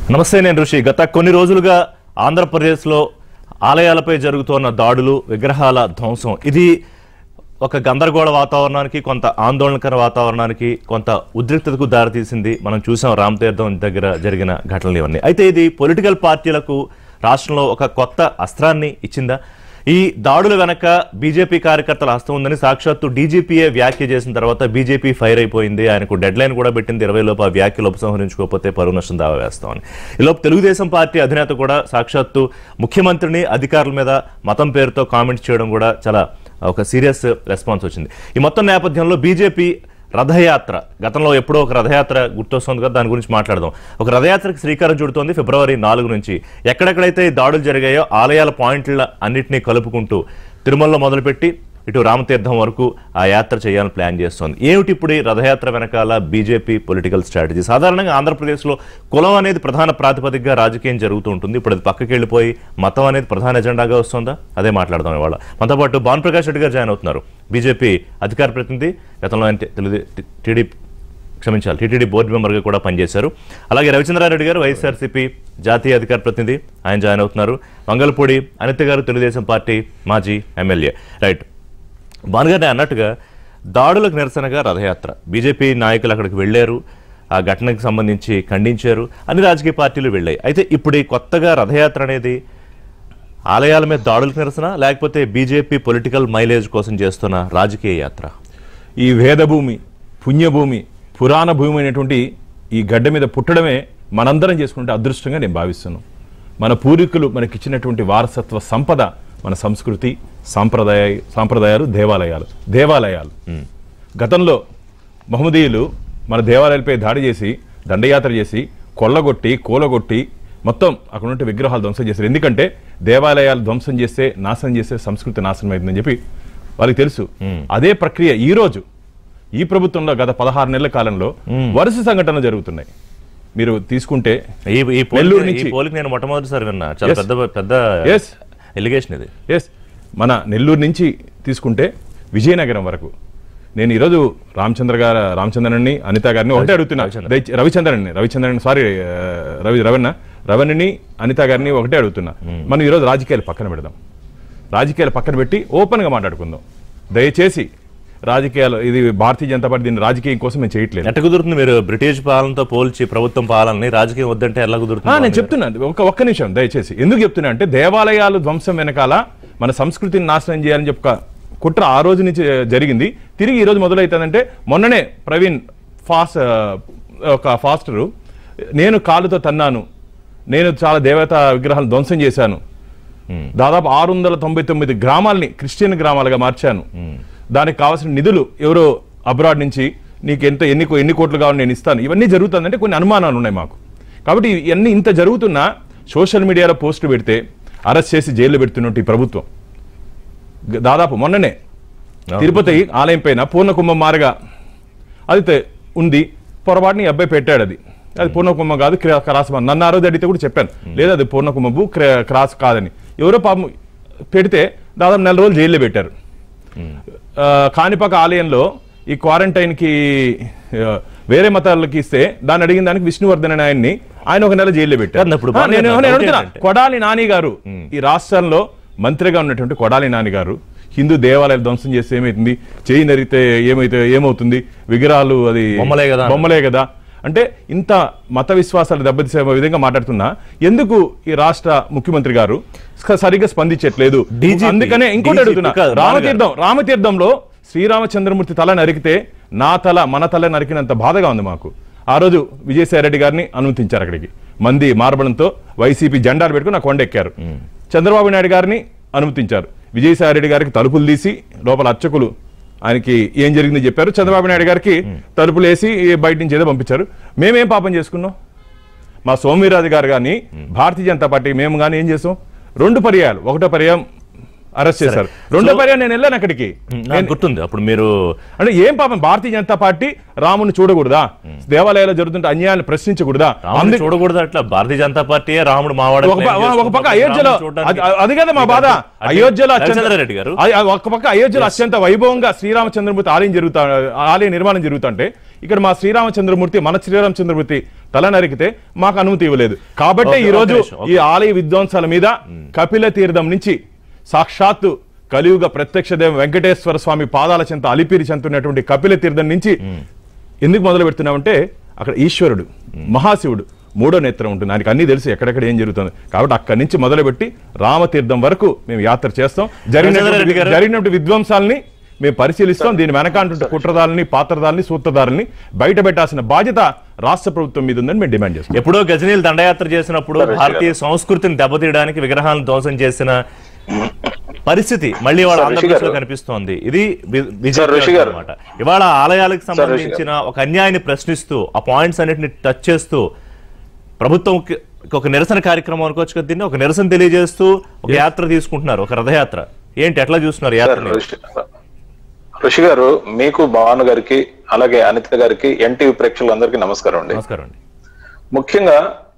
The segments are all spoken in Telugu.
నమస్తే నేను ఋషి గత కొన్ని రోజులుగా ఆంధ్రప్రదేశ్లో ఆలయాలపై జరుగుతున్న దాడులు విగ్రహాల ధ్వంసం ఇది ఒక గందరగోళ వాతావరణానికి కొంత ఆందోళనకర వాతావరణానికి కొంత ఉద్రిక్తతకు దారితీసింది మనం చూసాం రామతీర్థం దగ్గర జరిగిన ఘటనలు ఇవన్నీ అయితే ఇది పొలిటికల్ పార్టీలకు రాష్ట్రంలో ఒక కొత్త అస్త్రాన్ని ఇచ్చిందా ఈ దాడుల వెనక బీజేపీ కార్యకర్తల హస్తం ఉందని సాక్షాత్తు డీజీపీఏ వ్యాఖ్య చేసిన తర్వాత బీజేపీ ఫైర్ అయిపోయింది ఆయనకు డెడ్ లైన్ కూడా పెట్టింది ఇరవై లోపు ఆ వ్యాఖ్యలు ఉపసంహరించుకోకపోతే పరువు నష్టం దావా వేస్తామని ఈలోపు తెలుగుదేశం పార్టీ అధినేత కూడా సాక్షాత్తు ముఖ్యమంత్రిని అధికారుల మీద మతం పేరుతో కామెంట్స్ చేయడం కూడా చాలా ఒక సీరియస్ రెస్పాన్స్ వచ్చింది ఈ మొత్తం నేపథ్యంలో బీజేపీ రథయాత్ర గతంలో ఎప్పుడో ఒక రథయాత్ర గుర్తొస్తుంది కదా దాని గురించి మాట్లాడదాం ఒక రథయాత్రకి శ్రీకారం చుడుతోంది ఫిబ్రవరి నాలుగు నుంచి ఎక్కడెక్కడైతే ఈ దాడులు జరిగాయో ఆలయాల పాయింట్ల అన్నింటినీ కలుపుకుంటూ తిరుమలలో మొదలుపెట్టి ఇటు రామతీర్థం వరకు ఆ యాత్ర చేయాలని ప్లాన్ చేస్తోంది ఏమిటి ఇప్పుడు ఈ రథయాత్ర వెనకాల బీజేపీ పొలిటికల్ స్ట్రాటజీ సాధారణంగా ఆంధ్రప్రదేశ్లో కులం అనేది ప్రధాన ప్రాతిపదికగా రాజకీయం జరుగుతూ ఉంటుంది ఇప్పుడు అది పక్కకి వెళ్ళిపోయి మతం అనేది ప్రధాన ఎజెండాగా వస్తుందా అదే మాట్లాడదాం ఇవాళ మనతో పాటు భాను ప్రకాష్ రెడ్డి గారు జాయిన్ అవుతున్నారు బీజేపీ అధికార ప్రతినిధి గతంలో అంటే తెలుగు టీడీపీ క్షమించాలి టీటీడీ బోర్డు మెంబర్గా కూడా పనిచేశారు అలాగే రవిచంద్రారెడ్డి గారు వైఎస్ఆర్సీపీ జాతీయ అధికార ప్రతినిధి ఆయన జాయిన్ అవుతున్నారు మంగళపూడి అనిత గారు తెలుగుదేశం పార్టీ మాజీ ఎమ్మెల్యే రైట్ భానుగారిని అన్నట్టుగా దాడులకు నిరసనగా రథయాత్ర బీజేపీ నాయకులు అక్కడికి వెళ్ళారు ఆ ఘటనకు సంబంధించి ఖండించారు అన్ని రాజకీయ పార్టీలు వెళ్ళాయి అయితే ఇప్పుడు ఈ కొత్తగా రథయాత్ర అనేది ఆలయాల మీద దాడులకు నిరసన లేకపోతే బీజేపీ పొలిటికల్ మైలేజ్ కోసం చేస్తున్న రాజకీయ యాత్ర ఈ వేదభూమి పుణ్యభూమి పురాణ భూమి అయినటువంటి ఈ గడ్డ మీద పుట్టడమే మనందరం చేసుకుంటే అదృష్టంగా నేను భావిస్తున్నాను మన పూర్వీకులు మనకిచ్చినటువంటి వారసత్వ సంపద మన సంస్కృతి సాంప్రదాయ సాంప్రదాయాలు దేవాలయాలు దేవాలయాలు గతంలో మహమ్మదీయులు మన దేవాలయాలపై దాడి చేసి దండయాత్ర చేసి కొల్లగొట్టి కూలగొట్టి మొత్తం అక్కడ ఉంటే విగ్రహాలు ధ్వంసం చేశారు ఎందుకంటే దేవాలయాలు ధ్వంసం చేస్తే నాశనం చేస్తే సంస్కృతి నాశనం అవుతుందని చెప్పి వాళ్ళకి తెలుసు అదే ప్రక్రియ ఈ రోజు ఈ ప్రభుత్వంలో గత పదహారు నెలల కాలంలో వరుస సంఘటనలు జరుగుతున్నాయి మీరు తీసుకుంటే ఈ ఈ నెల్లూరు పోలిక ఈ నుంచి- పోలిక నేను మొట్టమొదటిసారి విన్నా చాలా Yes. పెద్ద పెద్ద Yes. ఎలిగేషన్ ఇది ఎస్ మన నెల్లూరు నుంచి తీసుకుంటే విజయనగరం వరకు నేను ఈరోజు రామచంద్ర గారు రామచంద్రన్ని అనిత గారిని ఒకటే అడుగుతున్నా రవిచంద్రన్. దయచే- రవిచంద్రన్ని రవిచంద్రన్ సారీ రవి రవణ రవణని అనిత గారిని ఒకటే అడుగుతున్నా మనం ఈరోజు రాజకీయాలు పక్కన పెడదాం రాజకీయాలు పక్కన పెట్టి ఓపెన్గా మాట్లాడుకుందాం దయచేసి రాజకీయాలు ఇది భారతీయ జనతా పార్టీ దీన్ని రాజకీయం కోసం మేము చేయట్లేదు ఎట్ట కుదురుతుంది మీరు బ్రిటిష్ పాలనతో పోల్చి ప్రభుత్వం పాలనని రాజకీయం వద్దంటే ఎలా ఆ, కుదురుతుంది నేను చెప్తున్నాను ఒక ఒక్క నిమిషం దయచేసి ఎందుకు చెప్తున్నా అంటే దేవాలయాలు ధ్వంసం వెనకాల మన సంస్కృతిని నాశనం చేయాలని చెప్పక కుట్ర ఆ రోజు నుంచి ఆ, జరిగింది తిరిగి ఈ రోజు మొదలవుతుందంటే మొన్ననే ప్రవీణ్ ఫాస్ట్ ఆ, ఒక ఫాస్టరు నేను కాలుతో తన్నాను నేను చాలా దేవతా విగ్రహాలు ధ్వంసం చేశాను దాదాపు ఆరు వందల తొంభై తొమ్మిది గ్రామాల్ని క్రిస్టియన్ గ్రామాలుగా మార్చాను దానికి కావాల్సిన నిధులు ఎవరో అబ్రాడ్ నుంచి నీకు ఎంత ఎన్ని కో- ఎన్ని కోట్లు కావాలి నేను ఇస్తాను ఇవన్నీ జరుగుతుందంటే కొన్ని అనుమానాలు ఉన్నాయి మాకు కాబట్టి ఇవన్నీ ఇంత జరుగుతున్నా సోషల్ మీడియాలో పోస్టులు పెడితే అరెస్ట్ చేసి జైల్లో పెడుతున్నట్టు ఈ ప్రభుత్వం గ- దాదాపు మొన్ననే తిరుపతి ఆలయం పైన పూర్ణకుంభం మారగా అది తె- ఉంది పొరపాటుని ఈ అబ్బాయి పెట్టాడు అది అది పూర్ణకుంభం కాదు క్రా- క్రాస్ మ- నన్ను ఆ రోజు అడిగితే కూడా చెప్పాను లేదా అది పూర్ణకుంభము క్రా- క్రాస్ కాదని ఎవరో పాపం పెడితే దాదాపు నెల రోజులు జైల్లో పెట్టారు ఆ, కాణిపాక ఆలయంలో ఈ క్వారంటైన్ కి ఆ, వేరే మతాలకి ఇస్తే దాన్ని అడిగిన దానికి విష్ణువర్ధన్ అనే ఆయన్ని ఆయన ఒక నెల జైల్లో పెట్టారు కాదు, ఇప్పుడు ఆ, నేను బాగానే నేను ఉంది. అడుగుతున్నా ఏంటంటే? కొడాలి నాని గారు ఈ రాష్ట్రంలో మంత్రిగా ఉన్నటువంటి కొడాలి నాని గారు హిందూ దేవాలయాలు ధ్వంసం చేస్తే ఏమైతుంది చేయి నరిగితే ఏమైతే ఏమవుతుంది విగ్రహాలు అది బొమ్మలే కదా. బొమ్మలే కదా అంటే ఇంత మత విశ్వాసాలు దెబ్బతీసే విధంగా మాట్లాడుతున్నా ఎందుకు ఈ రాష్ట్ర ముఖ్యమంత్రి గారు స- సరిగ్గా స్పందించట్లేదు DGP, అందుకనే ఇంకోటి DGP అడుగుతున్నా కాదు, రామతీర్థం రామతీర్థంలో శ్రీరామచంద్రమూర్తి తల నరికితే నా తల మన తల నరికినంత బాధగా ఉంది మాకు ఆ రోజు విజయసాయి రెడ్డి గారిని అనుమతించారు అక్కడికి మంది మార్బలంతో వైసీపీ జెండాలు పెట్టుకుని ఆ కొండ ఎక్కారు చంద్రబాబు నాయుడు గారిని అనుమతించారు విజయసాయి రెడ్డి గారికి తలుపులు తీసి లోపల అర్చకులు ఆయనకి ఏం జరిగిందో చెప్పారు చంద్రబాబు నాయుడు గారికి తలుపులు వేసి బయట నుంచి ఏదో పంపించారు మేమేం పాపం చేసుకున్నాం మా సోమిరాజు గారు కానీ భారతీయ జనతా పార్టీ మేము కానీ ఏం చేసాం రెండు పర్యాయాలు ఒకటో పర్యాయం అరెస్ట్ చేశారు రెండో పర్యాయం నేను వెళ్ళాను అక్కడికి నాకు గుర్తుంది అప్పుడు మీరు అంటే ఏం పాపం భారతీయ జనతా పార్టీ రాముని చూడకూడదా దేవాలయాల్లో జరుగుతుంటే అన్యాయాన్ని ప్రశ్నించకూడదా రాముడు అందుకే చూడకూడదు అట్లా భారతీయ జనతా పార్టీ రాముడు మావాడు ఒక ప- ఒక పక్క అయోధ్యలో అది- అది కదా మా బాధ అయోధ్యలో అత్యంత- రెడ్డి గారు అది- అది ఒక పక్క అయోధ్యలో అత్యంత వైభవంగా శ్రీరామచంద్రమూర్తి ఆలయం జరుగుతా ఆలయ నిర్మాణం జరుగుతుంటే ఇక్కడ మా శ్రీరామచంద్రమూర్తి మన శ్రీరామచంద్రమూర్తి తల నరికితే మాకు అనుమతి ఇవ్వలేదు కాబట్టి ఓకే, ఈ రోజు ఒక నిమిషం, ఈ ఆలయ విధ్వంసాల మీద కపిల తీర్థం నుంచి సాక్షాత్తు కలియుగ ప్రత్యక్ష దేవ వెంకటేశ్వర స్వామి పాదాల చెంత అలిపిరి చెంతున్నటువంటి కపిల తీర్థం నుంచి ఎందుకు మొదలు పెడుతున్నామంటే అక్కడ ఈశ్వరుడు మహాశివుడు మూడో నేత్రం ఉంటుంది ఆయనకి అన్ని తెలుసు ఎక్కడెక్కడ ఏం జరుగుతుంది కాబట్టి అక్కడి నుంచి మొదలుపెట్టి రామతీర్థం వరకు మేము యాత్ర చేస్తాం జరిగినటువంటి రెడ్డి గారు. జరిగినటువంటి విధ్వంసాలని మేము పరిశీలిస్తాం దీని వెనకాంటుంటే కుట్రదారుల్ని పాత్రదారుల్ని సూత్రధారుల్ని బయట పెట్టాల్సిన బాధ్యత రాష్ట్ర ప్రభుత్వం మీద ఉందని మేము డిమాండ్ చేస్తాం ఎప్పుడో గజనీలు దండయాత్ర చేసినప్పుడు సరే, భారతీయ సంస్కృతిని దెబ్బతీయడానికి విగ్రహాలను ధ్వంసం చేసిన పరిస్థితి మళ్ళీ వాళ్ళ సార్, ఆంధ్రప్రదేశ్ లో ఋషి గారు. కనిపిస్తోంది ఇది సార్, ఋషి గారు. అనమాట ఇవాళ ఆలయాలకు ఋషి సంబంధించిన ఒక అన్యాయాన్ని ప్రశ్నిస్తూ ఆ పాయింట్స్ అన్నిటిని టచ్ చేస్తూ ప్రభుత్వం ఒక నిరసన కార్యక్రమం అనుకోవచ్చు కదా దీన్ని ఒక నిరసన తెలియజేస్తూ ఒక యాత్ర తీసుకుంటున్నారు ఒక రథయాత్ర ఏంటి ఎట్లా చూస్తున్నారు సార్, యాత్రని ఋషి ఋషి గారు మీకు భాను గారికి అలాగే అనిత గారికి ఎన్టీవీ ప్రేక్షకులందరికీ నమస్కారం అండి నమస్కారం అండి ముఖ్యంగా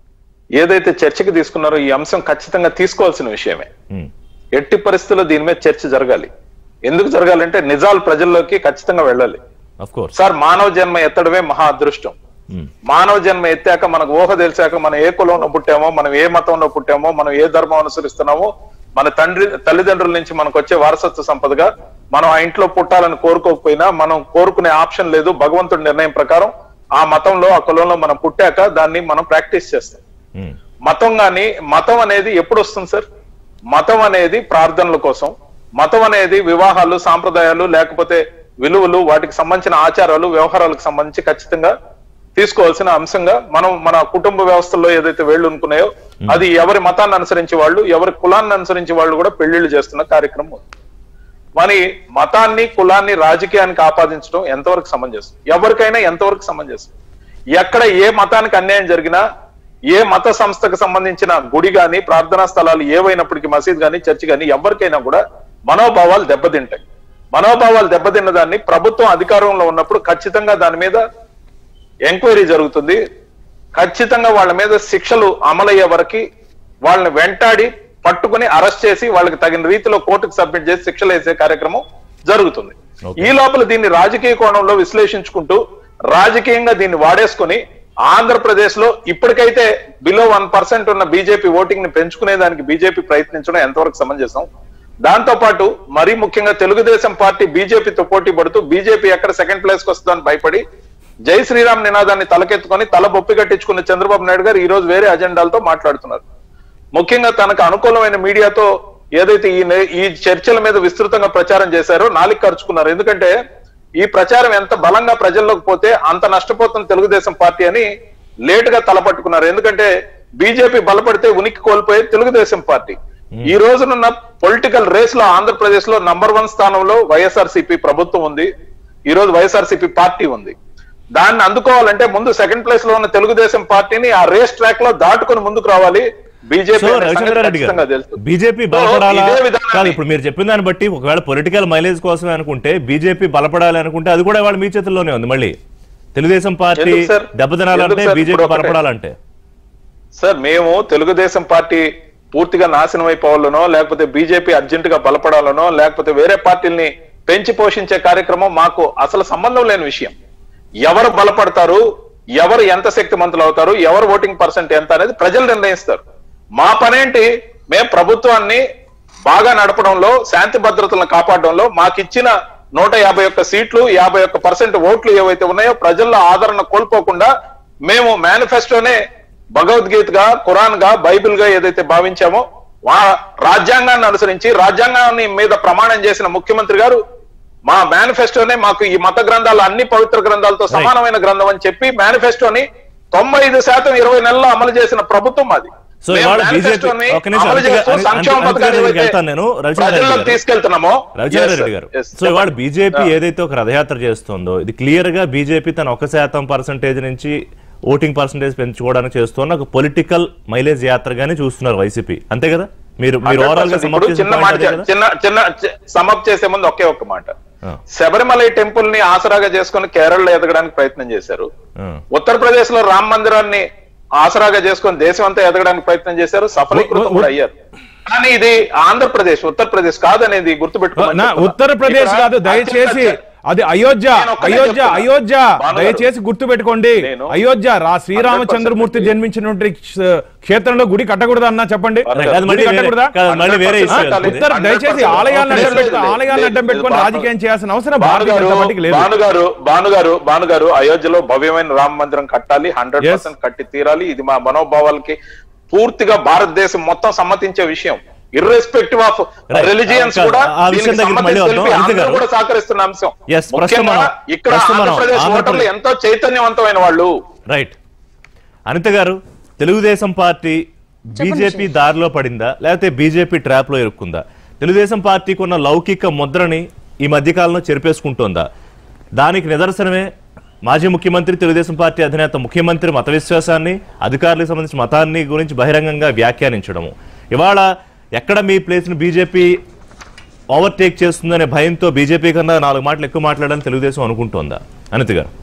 ఏదైతే చర్చకి తీసుకున్నారో ఈ అంశం ఖచ్చితంగా తీసుకోవాల్సిన విషయమే ఉమ్, ఎట్టి పరిస్థితుల్లో దీని మీద చర్చ జరగాలి ఎందుకు జరగాలంటే నిజాలు ప్రజల్లోకి ఖచ్చితంగా వెళ్ళాలి అఫ్ కోర్స్ సార్ మానవ జన్మ ఎత్తడమే మహా అదృష్టం ఉమ్, మానవ జన్మ ఎత్తాక మనకు ఊహ తెలిసాక మనం ఏ కులంలో పుట్టామో మనం ఏ మతంలో పుట్టామో మనం ఏ ధర్మం అనుసరిస్తున్నామో మన తండ్రి తల్లిదండ్రుల నుంచి మనకు వచ్చే వారసత్వ సంపదగా మనం ఆ ఇంట్లో పుట్టాలని కోరుకోకపోయినా మనం కోరుకునే ఆప్షన్ లేదు భగవంతుడి నిర్ణయం ప్రకారం ఆ మతంలో ఆ కులంలో మనం పుట్టాక దాన్ని మనం ప్రాక్టీస్ చేస్తాం ఉమ్, మతం గాని మతం అనేది ఎప్పుడు వస్తుంది సార్ మతం అనేది ప్రార్థనల కోసం మతం అనేది వివాహాలు సాంప్రదాయాలు లేకపోతే విలువలు వాటికి సంబంధించిన ఆచారాలు వ్యవహారాలకు సంబంధించి ఖచ్చితంగా తీసుకోవాల్సిన అంశంగా మనం మన కుటుంబ వ్యవస్థల్లో ఏదైతే వేళ్ళు అనుకున్నాయో అది ఎవరి మతాన్ని అనుసరించి వాళ్ళు ఎవరి కులాన్ని అనుసరించి వాళ్ళు కూడా పెళ్లిళ్ళు చేస్తున్న కార్యక్రమం ఉంది. మరి మతాన్ని కులాన్ని రాజకీయానికి ఆపాదించడం ఎంతవరకు సమంజసం ఎవరికైనా ఎంతవరకు సమంజసం ఎక్కడ ఏ మతానికి అన్యాయం జరిగినా ఏ మత సంస్థకు సంబంధించిన గుడి గాని ప్రార్థనా స్థలాలు ఏవైనప్పటికీ మసీద్ గాని చర్చి గాని ఎవరికైనా కూడా మనోభావాలు దెబ్బతింటాయి మనోభావాలు దెబ్బతిన్న దాన్ని ప్రభుత్వం అధికారంలో ఉన్నప్పుడు ఖచ్చితంగా దాని మీద ఎంక్వైరీ జరుగుతుంది ఖచ్చితంగా వాళ్ళ మీద శిక్షలు అమలయ్యే వరకు వాళ్ళని వెంటాడి పట్టుకుని అరెస్ట్ చేసి వాళ్ళకి తగిన రీతిలో కోర్టుకు సబ్మిట్ చేసి శిక్షలు వేసే కార్యక్రమం జరుగుతుంది Okay. ఈ లోపల దీన్ని రాజకీయ కోణంలో విశ్లేషించుకుంటూ రాజకీయంగా దీన్ని వాడేసుకుని ఆంధ్రప్రదేశ్ లో ఇప్పటికైతే బిలో వన్ పర్సెంట్ ఉన్న బీజేపీ ఓటింగ్ ని పెంచుకునే దానికి బీజేపీ ప్రయత్నించడం ఎంతవరకు సమంజసం దాంతో పాటు మరీ ముఖ్యంగా తెలుగుదేశం పార్టీ బీజేపీతో పోటీ పడుతూ బీజేపీ ఎక్కడ సెకండ్ ప్లేస్ కి వస్తుందని భయపడి జై శ్రీరామ్ నినాదాన్ని తలకెత్తుకొని తల బొప్పి కట్టించుకున్న చంద్రబాబు నాయుడు గారు ఈ రోజు వేరే అజెండాలతో మాట్లాడుతున్నారు ముఖ్యంగా తనకు అనుకూలమైన మీడియాతో ఏదైతే ఈ నే- ఈ చర్చల మీద విస్తృతంగా ప్రచారం చేశారో నాలుగు ఖర్చుకున్నారు ఎందుకంటే ఈ ప్రచారం ఎంత బలంగా ప్రజల్లోకి పోతే అంత నష్టపోతున్న తెలుగుదేశం పార్టీ అని లేట్ గా తలపట్టుకున్నారు ఎందుకంటే బీజేపీ బలపడితే ఉనికి కోల్పోయే తెలుగుదేశం పార్టీ ఈ రోజునున్న పొలిటికల్ రేస్ లో ఆంధ్రప్రదేశ్ లో నంబర్ వన్ స్థానంలో వైఎస్ఆర్సీపీ ప్రభుత్వం ఉంది ఈ రోజు వైఎస్ఆర్సీపీ పార్టీ ఉంది దాన్ని అందుకోవాలంటే ముందు సెకండ్ ప్లేస్ లో ఉన్న తెలుగుదేశం పార్టీని ఆ రేస్ ట్రాక్ లో దాటుకొని ముందుకు రావాలి బీజేపీ సో రవిచంద్రారెడ్డి గారు బీజేపీ బలపడాలా కాదు ఇప్పుడు మీరు చెప్పిన దాన్ని బట్టి ఒకవేళ పొలిటికల్ మైలేజ్ కోసమే అనుకుంటే బీజేపీ బలపడాలి అనుకుంటే అది కూడా వాళ్ళ మీ చేతుల్లోనే ఉంది మళ్ళీ తెలుగుదేశం పార్టీ ఎందుకు సార్? దెబ్బతినాలంటే ఎందుకు సార్? బీజేపీ ఇప్పుడు ఒకటే. బలపడాలంటే సార్ మేము తెలుగుదేశం పార్టీ పూర్తిగా నాశనం అయిపోవాలనో లేకపోతే బీజేపీ అర్జెంట్ గా బలపడాలనో లేకపోతే వేరే పార్టీల్ని పెంచి పోషించే కార్యక్రమం మాకు అసలు సంబంధం లేని విషయం ఎవరు బలపడతారు ఎవరు ఎంత శక్తిమంతులు అవుతారు ఎవరు ఓటింగ్ పర్సెంట్ ఎంత అనేది ప్రజలు నిర్ణయిస్తారు మా పనేంటి మేము ప్రభుత్వాన్ని బాగా నడపడంలో శాంతి భద్రతలను కాపాడడంలో మాకిచ్చిన నూట యాభై ఒక్క సీట్లు యాభై ఒక్క పర్సెంట్ ఓట్లు ఏవైతే ఉన్నాయో ప్రజల్లో ఆదరణ కోల్పోకుండా మేము మేనిఫెస్టోనే భగవద్గీతగా ఖురాన్ గా బైబిల్ గా ఏదైతే భావించామో వా రాజ్యాంగాన్ని అనుసరించి రాజ్యాంగాన్ని మీద ప్రమాణం చేసిన ముఖ్యమంత్రి గారు మా మేనిఫెస్టోనే మాకు ఈ మత గ్రంథాలు అన్ని పవిత్ర గ్రంథాలతో సమానమైన గ్రంథం అని చెప్పి మేనిఫెస్టోని తొంభై ఐదు శాతం ఇరవై నెలల్లో అమలు చేసిన ప్రభుత్వం అది సో మేము ఇవాళ బీజేపీ మేనిఫెస్టోని ఒక నిమిషం అమలు అనిత- చేస్తూ అనిత- సంక్షేమ అనిత పథకాలు దగ్గరికి ఏవైతే వెళ్తాను నేను. రవిచంద్ర రెడ్డి ప్రజల్లోకి గారు. తీసుకెళ్తున్నామో Ravichandra Yes, Reddy sir. Garu Yes, so ఇవాళ చెప్పండి. BJP Yeah. ఏదైతే ఒక రథయాత్ర చేస్తుందో ఇది క్లియర్ గా బీజేపీ తన ఒక శాతం పర్సంటేజ్ నుంచి ఓటింగ్ పర్సంటేజ్ పెంచుకోవడానికి చేస్తున్న ఒక పొలిటికల్ మైలేజ్ యాత్రగానే చూస్తున్నారు వైసీపీ అంతే కదా మీరు మీరు ఓవరాల్ గా 100% సమాప్తి ఇప్పుడు చేసిన చిన్న point మాట అదే కదా? చిన్న చిన్న సమప్ చేసే ముందు ఒకే ఒక్క మాట ఆ, శబరిమల టెంపుల్ ని ఆసరాగా చేసుకుని కేరళలో ఎదగడానికి ప్రయత్నం చేశారు ఆ. ఉత్తరప్రదేశ్ లో రామ మందిరాన్ని ఆసరాగా చేసుకొని దేశం అంతా ఎదగడానికి ప్రయత్నం చేశారు సఫలీకృతం కూడా అయ్యారు కానీ ఇది ఆంధ్రప్రదేశ్ ఉత్తరప్రదేశ్ కాదనేది గుర్తుపెట్టుకోమని నా చెప్తున్నా. ఉత్తరప్రదేశ్ ఇక్కడ కాదు దయచేసి అత్యంత- అది అయోధ్య నేను ఒక్కటే అయోధ్య చెప్తున్నా. అయోధ్య భానుగారు, దయచేసి గుర్తు పెట్టుకోండి నేను అయోధ్య రా శ్రీరామచంద్రమూర్తి 100% జన్మించినటువంటి క్ష- క్షేత్రంలో గుడి కట్టకూడదా అన్నా చెప్పండి అది అది మళ్ళీ గుడి వేరే- కట్టకూడదా కాదు, మళ్ళీ వేరే ఆ, ఇష్యూ కట్టాలి. అది. ఉత్తర దయచేసి 100% ఆలయాలను అడ్డం లేదు, పెట్టుకొని లేదు, ఆలయాలను అడ్డం లేదు, పెట్టుకొని లేదు, రాజకీయం చేయాల్సిన అవసరం భారతీయ భానుగారు జనతా పార్టీకి లేదు భానుగారు భానుగారు భానుగారు అయోధ్యలో భవ్యమైన రామ మందిరం కట్టాలి హండ్రెడ్ Yes. పర్సెంట్ కట్టి తీరాలి ఇది మా మనోభావాలకి పూర్తిగా భారతదేశం మొత్తం సమ్మతించే విషయం ఇర్రెస్పెక్టివ్ ఆఫ్ Right. రిలీజియన్స్ ఆ- కూడా ఆ విషయం దీనికి దగ్గరికి మళ్ళీ సమ్మతి వద్దాం. తెలిపి అనిత అందరూ గారు. కూడా సహకరిస్తున్న అంశం Yes, ప్రస్తుతం ముఖ్యంగా మనం- ఇక్కడ ప్రస్తుతం మనం ఆంధ్రప్రదేశ్ ఓటర్లు ఆంధ్రప్రదేశ్- ఎంతో చైతన్యవంతమైన వాళ్ళు right Anitha garu Telugu Desam party BJP దారిలో పడిందా లేకపోతే బీజేపీ ట్రాప్ లో ఇరుక్కుందా తెలుగుదేశం పార్టీకి ఉన్న లౌకిక ముద్రని ఈ మధ్యకాలంలో చెరిపేసుకుంటోందా దానికి నిదర్శనమే మాజీ ముఖ్యమంత్రి తెలుగుదేశం పార్టీ అధినేత ముఖ్యమంత్రి మత విశ్వాసాన్ని అధికారులకు సంబంధించిన మతాన్ని గురించి బహిరంగంగా వ్యాఖ్యానించడము ఇవాళ ఎక్కడ మీ ప్లేస్ని బీజేపీ ఓవర్టేక్ చేస్తుందనే భయంతో బీజేపీ కన్నా నాలుగు మాటలు ఎక్కువ మాట్లాడాలని తెలుగుదేశం అనుకుంటోందా అనిత గారు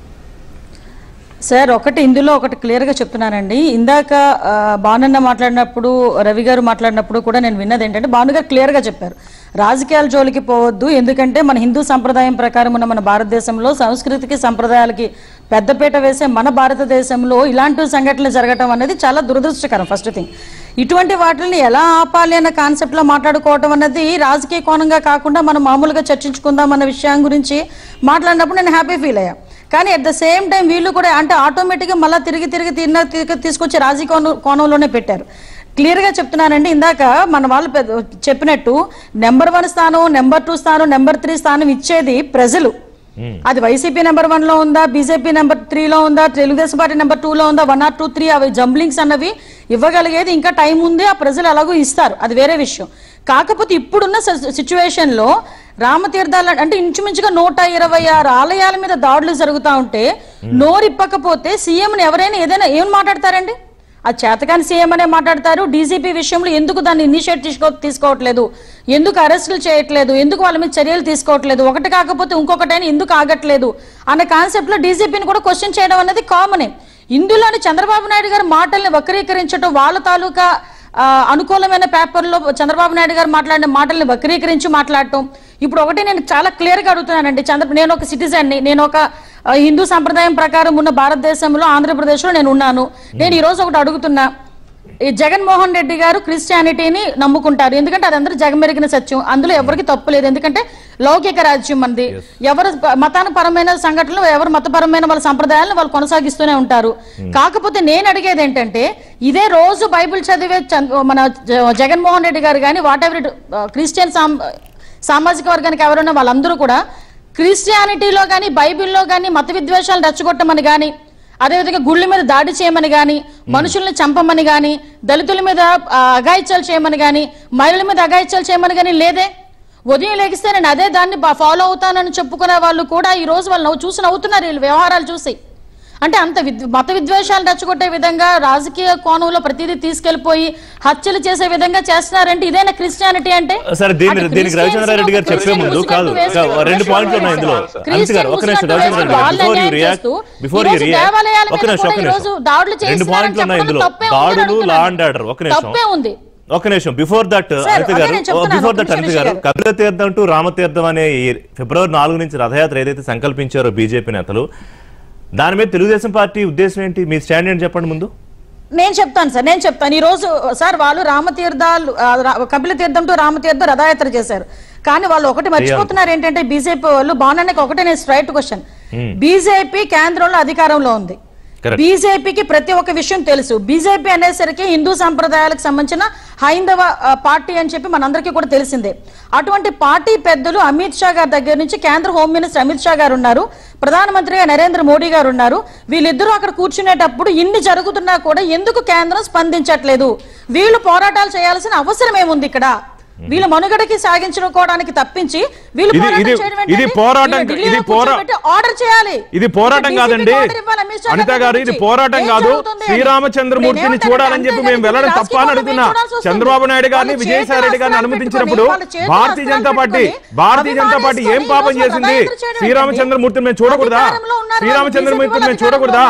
సార్ ఒకటి ఇందులో ఒకటి క్లియర్గా చెప్తున్నానండి ఇందాక ఆ, భానున్న మాట్లాడినప్పుడు రవి గారు మాట్లాడినప్పుడు కూడా నేను విన్నది ఏంటంటే భాను గారు క్లియర్గా చెప్పారు రాజకీయాల జోలికి పోవద్దు ఎందుకంటే మన హిందూ సంప్రదాయం ప్రకారం ఉన్న మన భారతదేశంలో సంస్కృతికి సంప్రదాయాలకి పెద్దపీట వేసే మన భారతదేశంలో ఇలాంటి సంఘటనలు జరగటం అనేది చాలా దురదృష్టకరం ఫస్ట్ థింగ్ ఇటువంటి వాటిని ఎలా ఆపాలి అన్న కాన్సెప్ట్లో మాట్లాడుకోవటం అన్నది రాజకీయ కోణంగా కాకుండా మనం మామూలుగా చర్చించుకుందాం అన్న విషయం గురించి మాట్లాడినప్పుడు నేను హ్యాపీ ఫీల్ అయ్యా కానీ అట్ ద సేమ్ టైం వీళ్ళు కూడా అంటే ఆటోమేటిక్గా మళ్ళీ తిరిగి తిరిగి తిన్న తిరిగి తీసుకొచ్చి రాజకీయ కోణం- కోణంలోనే పెట్టారు క్లియర్గా చెప్తున్నానండి ఇందాక మన వాళ్ళు పెద్ద- చెప్పినట్టు నెంబర్ వన్ స్థానం నెంబర్ టూ స్థానం నెంబర్ త్రీ స్థానం ఇచ్చేది ప్రజలు అది వైసీపీ నెంబర్ వన్ లో ఉందా బీజేపీ నెంబర్ త్రీలో ఉందా తెలుగుదేశం పార్టీ నెంబర్ టూలో ఉందా వన్ ఆర్ టూ త్రీ అవి జంబ్లింగ్స్ అన్నవి ఇవ్వగలిగేది ఇంకా టైం ఉంది ఆ ప్రజలు ఎలాగో ఇస్తారు అది వేరే విషయం కాకపోతే ఇప్పుడున్న సిచ్యువేషన్ లో రామతీర్థాల అంటే ఇంచుమించుగా నూట ఇరవై ఆరు ఆలయాల మీద దాడులు జరుగుతా ఉంటే నోరిప్పకపోతే సీఎంని ఎవరైనా ఏదైనా ఏం మాట్లాడతారండి ఆ చేతకాని సీఎం అనే మాట్లాడతారు డీజీపీ విషయంలో ఎందుకు దాన్ని ఇనిషియేట్ తీసుకో తీసుకోవట్లేదు ఎందుకు అరెస్టులు చేయట్లేదు ఎందుకు వాళ్ళ మీద చర్యలు తీసుకోవట్లేదు ఒకటి కాకపోతే ఇంకొకటైనా ఎందుకు ఆగట్లేదు అనే కాన్సెప్ట్ లో డీజీపీని కూడా క్వశ్చన్ చేయడం అనేది కామనే ఇందులోని చంద్రబాబు నాయుడు గారి మాటల్ని వక్రీకరించడం వాళ్ళ తాలూకా ఆ, అనుకూలమైన పేపర్లో చంద్రబాబు నాయుడు గారు మాట్లాడిన మాటల్ని వక్రీకరించి మాట్లాడటం ఇప్పుడు ఒకటి నేను చాలా క్లియర్గా అడుగుతున్నానండి చంద్ర నేను ఒక సిటిజన్ని నేను ఒక ఆ, హిందూ సంప్రదాయం ప్రకారం ఉన్న భారతదేశంలో ఆంధ్రప్రదేశ్లో నేను ఉన్నాను నేను ఈ రోజు ఒకటి అడుగుతున్నా ఈ జగన్మోహన్ రెడ్డి గారు క్రిస్టియానిటీని నమ్ముకుంటారు ఎందుకంటే అది అందరూ జగమెరిగిన సత్యం అందులో ఎవరికి తప్పు లేదు ఎందుకంటే లౌకిక రాజ్యం మనది ఎవరు ప- మతాన పరమైన సంఘటనలు ఎవరు మతపరమైన వాళ్ళ సంప్రదాయాలను వాళ్ళు కొనసాగిస్తూనే ఉంటారు కాకపోతే నేను అడిగేది ఏంటంటే ఇదే రోజు బైబిల్ చదివే చంద్- మన జ- జగన్మోహన్ రెడ్డి గారు కానీ వాట్ ఎవర్ క్రిస్టియన్ సామ్ సామాజిక వర్గానికి ఎవరున్నా వాళ్ళందరూ కూడా క్రిస్టియానిటీలో కానీ బైబిల్లో కానీ మత విద్వేషాలు రెచ్చగొట్టమని కానీ అదేవిధంగా గుళ్ళ మీద దాడి చేయమని కానీ మనుషుల్ని చంపమని కానీ దళితుల మీద ఆ, అఘాయిత్యాలు చేయమని కానీ మహిళల మీద అఘాయిత్యాలు చేయమని కానీ లేదే ఉదయం లేగిస్తే నేను అదే దాన్ని ఫాలో అవుతానని చెప్పుకునే వాళ్ళు కూడా ఈ రోజు వాళ్ళు నవ్వు చూసి నవ్వుతున్నారు వీళ్ళు వ్యవహారాలు చూసి అంటే అంత విద్ మత విద్వేషాలు రెచ్చగొట్టే విధంగా రాజకీయ కోణంలో ప్రతిదీ తీసుకెళ్లిపోయి హత్యలు చేసే విధంగా చేస్తున్నారంటే ఇదేనా క్రిస్టియానిటీ అంటే సరే దీని అటు దీనికి రవిచంద్రారెడ్డి గారు చెప్పే ముందు కాదు కా- రెండు పాయింట్లు ఉన్నాయి ఇందులో అనిత గారు ఒక నిమిషం Ravichandra Reddy garu before you react before you react ఒక నిమిషం ఒక నిమిషం రెండు పాయింట్లు ఉన్నాయి ఇందులో దాడులు లా అండ్ ఆర్డర్ ఒక నిమిషం తప్పే ఉంది ఒక నిమిషం బిఫోర్ దట్ Sir, అనిత అదే గారు నేను చెప్తున్నాను, బిఫోర్ ఒక దట్ నిమిషం అనిత గారు గారు. కపిల తీర్థం టు రామతీర్థం అనే ఈ ఫిబ్రవరి నాలుగు నుంచి రథయాత్ర ఏదైతే సంకల్పించారో బీజేపీ నేతలు దాని మీద తెలుగుదేశం పార్టీ ఉద్దేశం ఏంటి మీ స్టాండ్ ఏంటి చెప్పండి ముందు నేను చెప్తాను సార్ నేను చెప్తాను ఈ రోజు సార్ వాళ్ళు రామతీర్థాలు ఆ, రా- కపిల తీర్థం టు రామతీర్థం రథయాత్ర చేశారు కానీ వాళ్ళు ఒకటి మర్చిపోతున్నారు ఏంటంటే బీజేపీ వాళ్ళు బాగున్నానికి ఒకటే నేను స్ట్రైట్ క్వశ్చన్ బీజేపీ కేంద్రంలో అధికారంలో ఉంది Correct. బీజేపీకి ప్రతి ఒక్క విషయం తెలుసు బీజేపీ అనేసరికి హిందూ సంప్రదాయాలకు సంబంధించిన హైందవ ఆ, పార్టీ అని చెప్పి మనందరికీ కూడా తెలిసిందే అటువంటి పార్టీ పెద్దలు అమిత్ షా గారి దగ్గర నుంచి కేంద్ర హోమ్ మినిస్టర్ అమిత్ షా గారు ఉన్నారు ప్రధానమంత్రిగా నరేంద్ర మోడీ గారు ఉన్నారు వీళ్ళిద్దరూ అక్కడ కూర్చునేటప్పుడు ఇన్ని జరుగుతున్నా కూడా ఎందుకు కేంద్రం స్పందించట్లేదు వీళ్ళు పోరాటాలు చేయాల్సిన అవసరం ఏముంది ఇక్కడ వీళ్ళ మనుగడకి సాగించుకోవడానికి తప్పించి వీళ్ళు ఇది- పోరాటం ఇది- చేయడం ఇది ఏంటండి? పోరాటం వీళ్ళు కా- ఢిల్లీలో ఇది పోరా- కూర్చోబెట్టి ఆర్డర్ చేయాలి ఇది పోరాటం DCP కి కాదండి ఆర్డర్ ఇవ్వాలి అమిత్ షా అనిత గారి గారు ఇది గురించి. పోరాటం ఏం కాదు జరుగుతుంది అని. శ్రీరామచంద్రమూర్తిని నేనేమంటానంటే చూడాలని చెప్పి అంతే మేము కదా, వెళ్ళడం రాజకీయ తప్ప అని కోణం అడుగుతున్నా మేము చూడాల్సి వస్తుంది. చంద్రబాబు నాయుడు గారిని వాళ్ళు విజయసాయి రెడ్డి గారిని చేతులు అనుమతించినప్పుడు వాళ్ళ చేతులు భారతీయ జనతా అస్త్రాలు పార్టీ పెట్టుకొని భారతీయ జనతా పార్టీ ఏం అభిమానిస్తూ పాపం ఈ రోజు చేసింది రథయాత్ర చేయడం శ్రీరామచంద్రమూర్తిని మేము చూడకూడదా అధికారంలో ఉన్నారు వాళ్ళు, శ్రీరామచంద్రమూర్తిని మేము బీజేపీ చూడకూడదా వాళ్ళు అధికారంలో ఉన్నారు.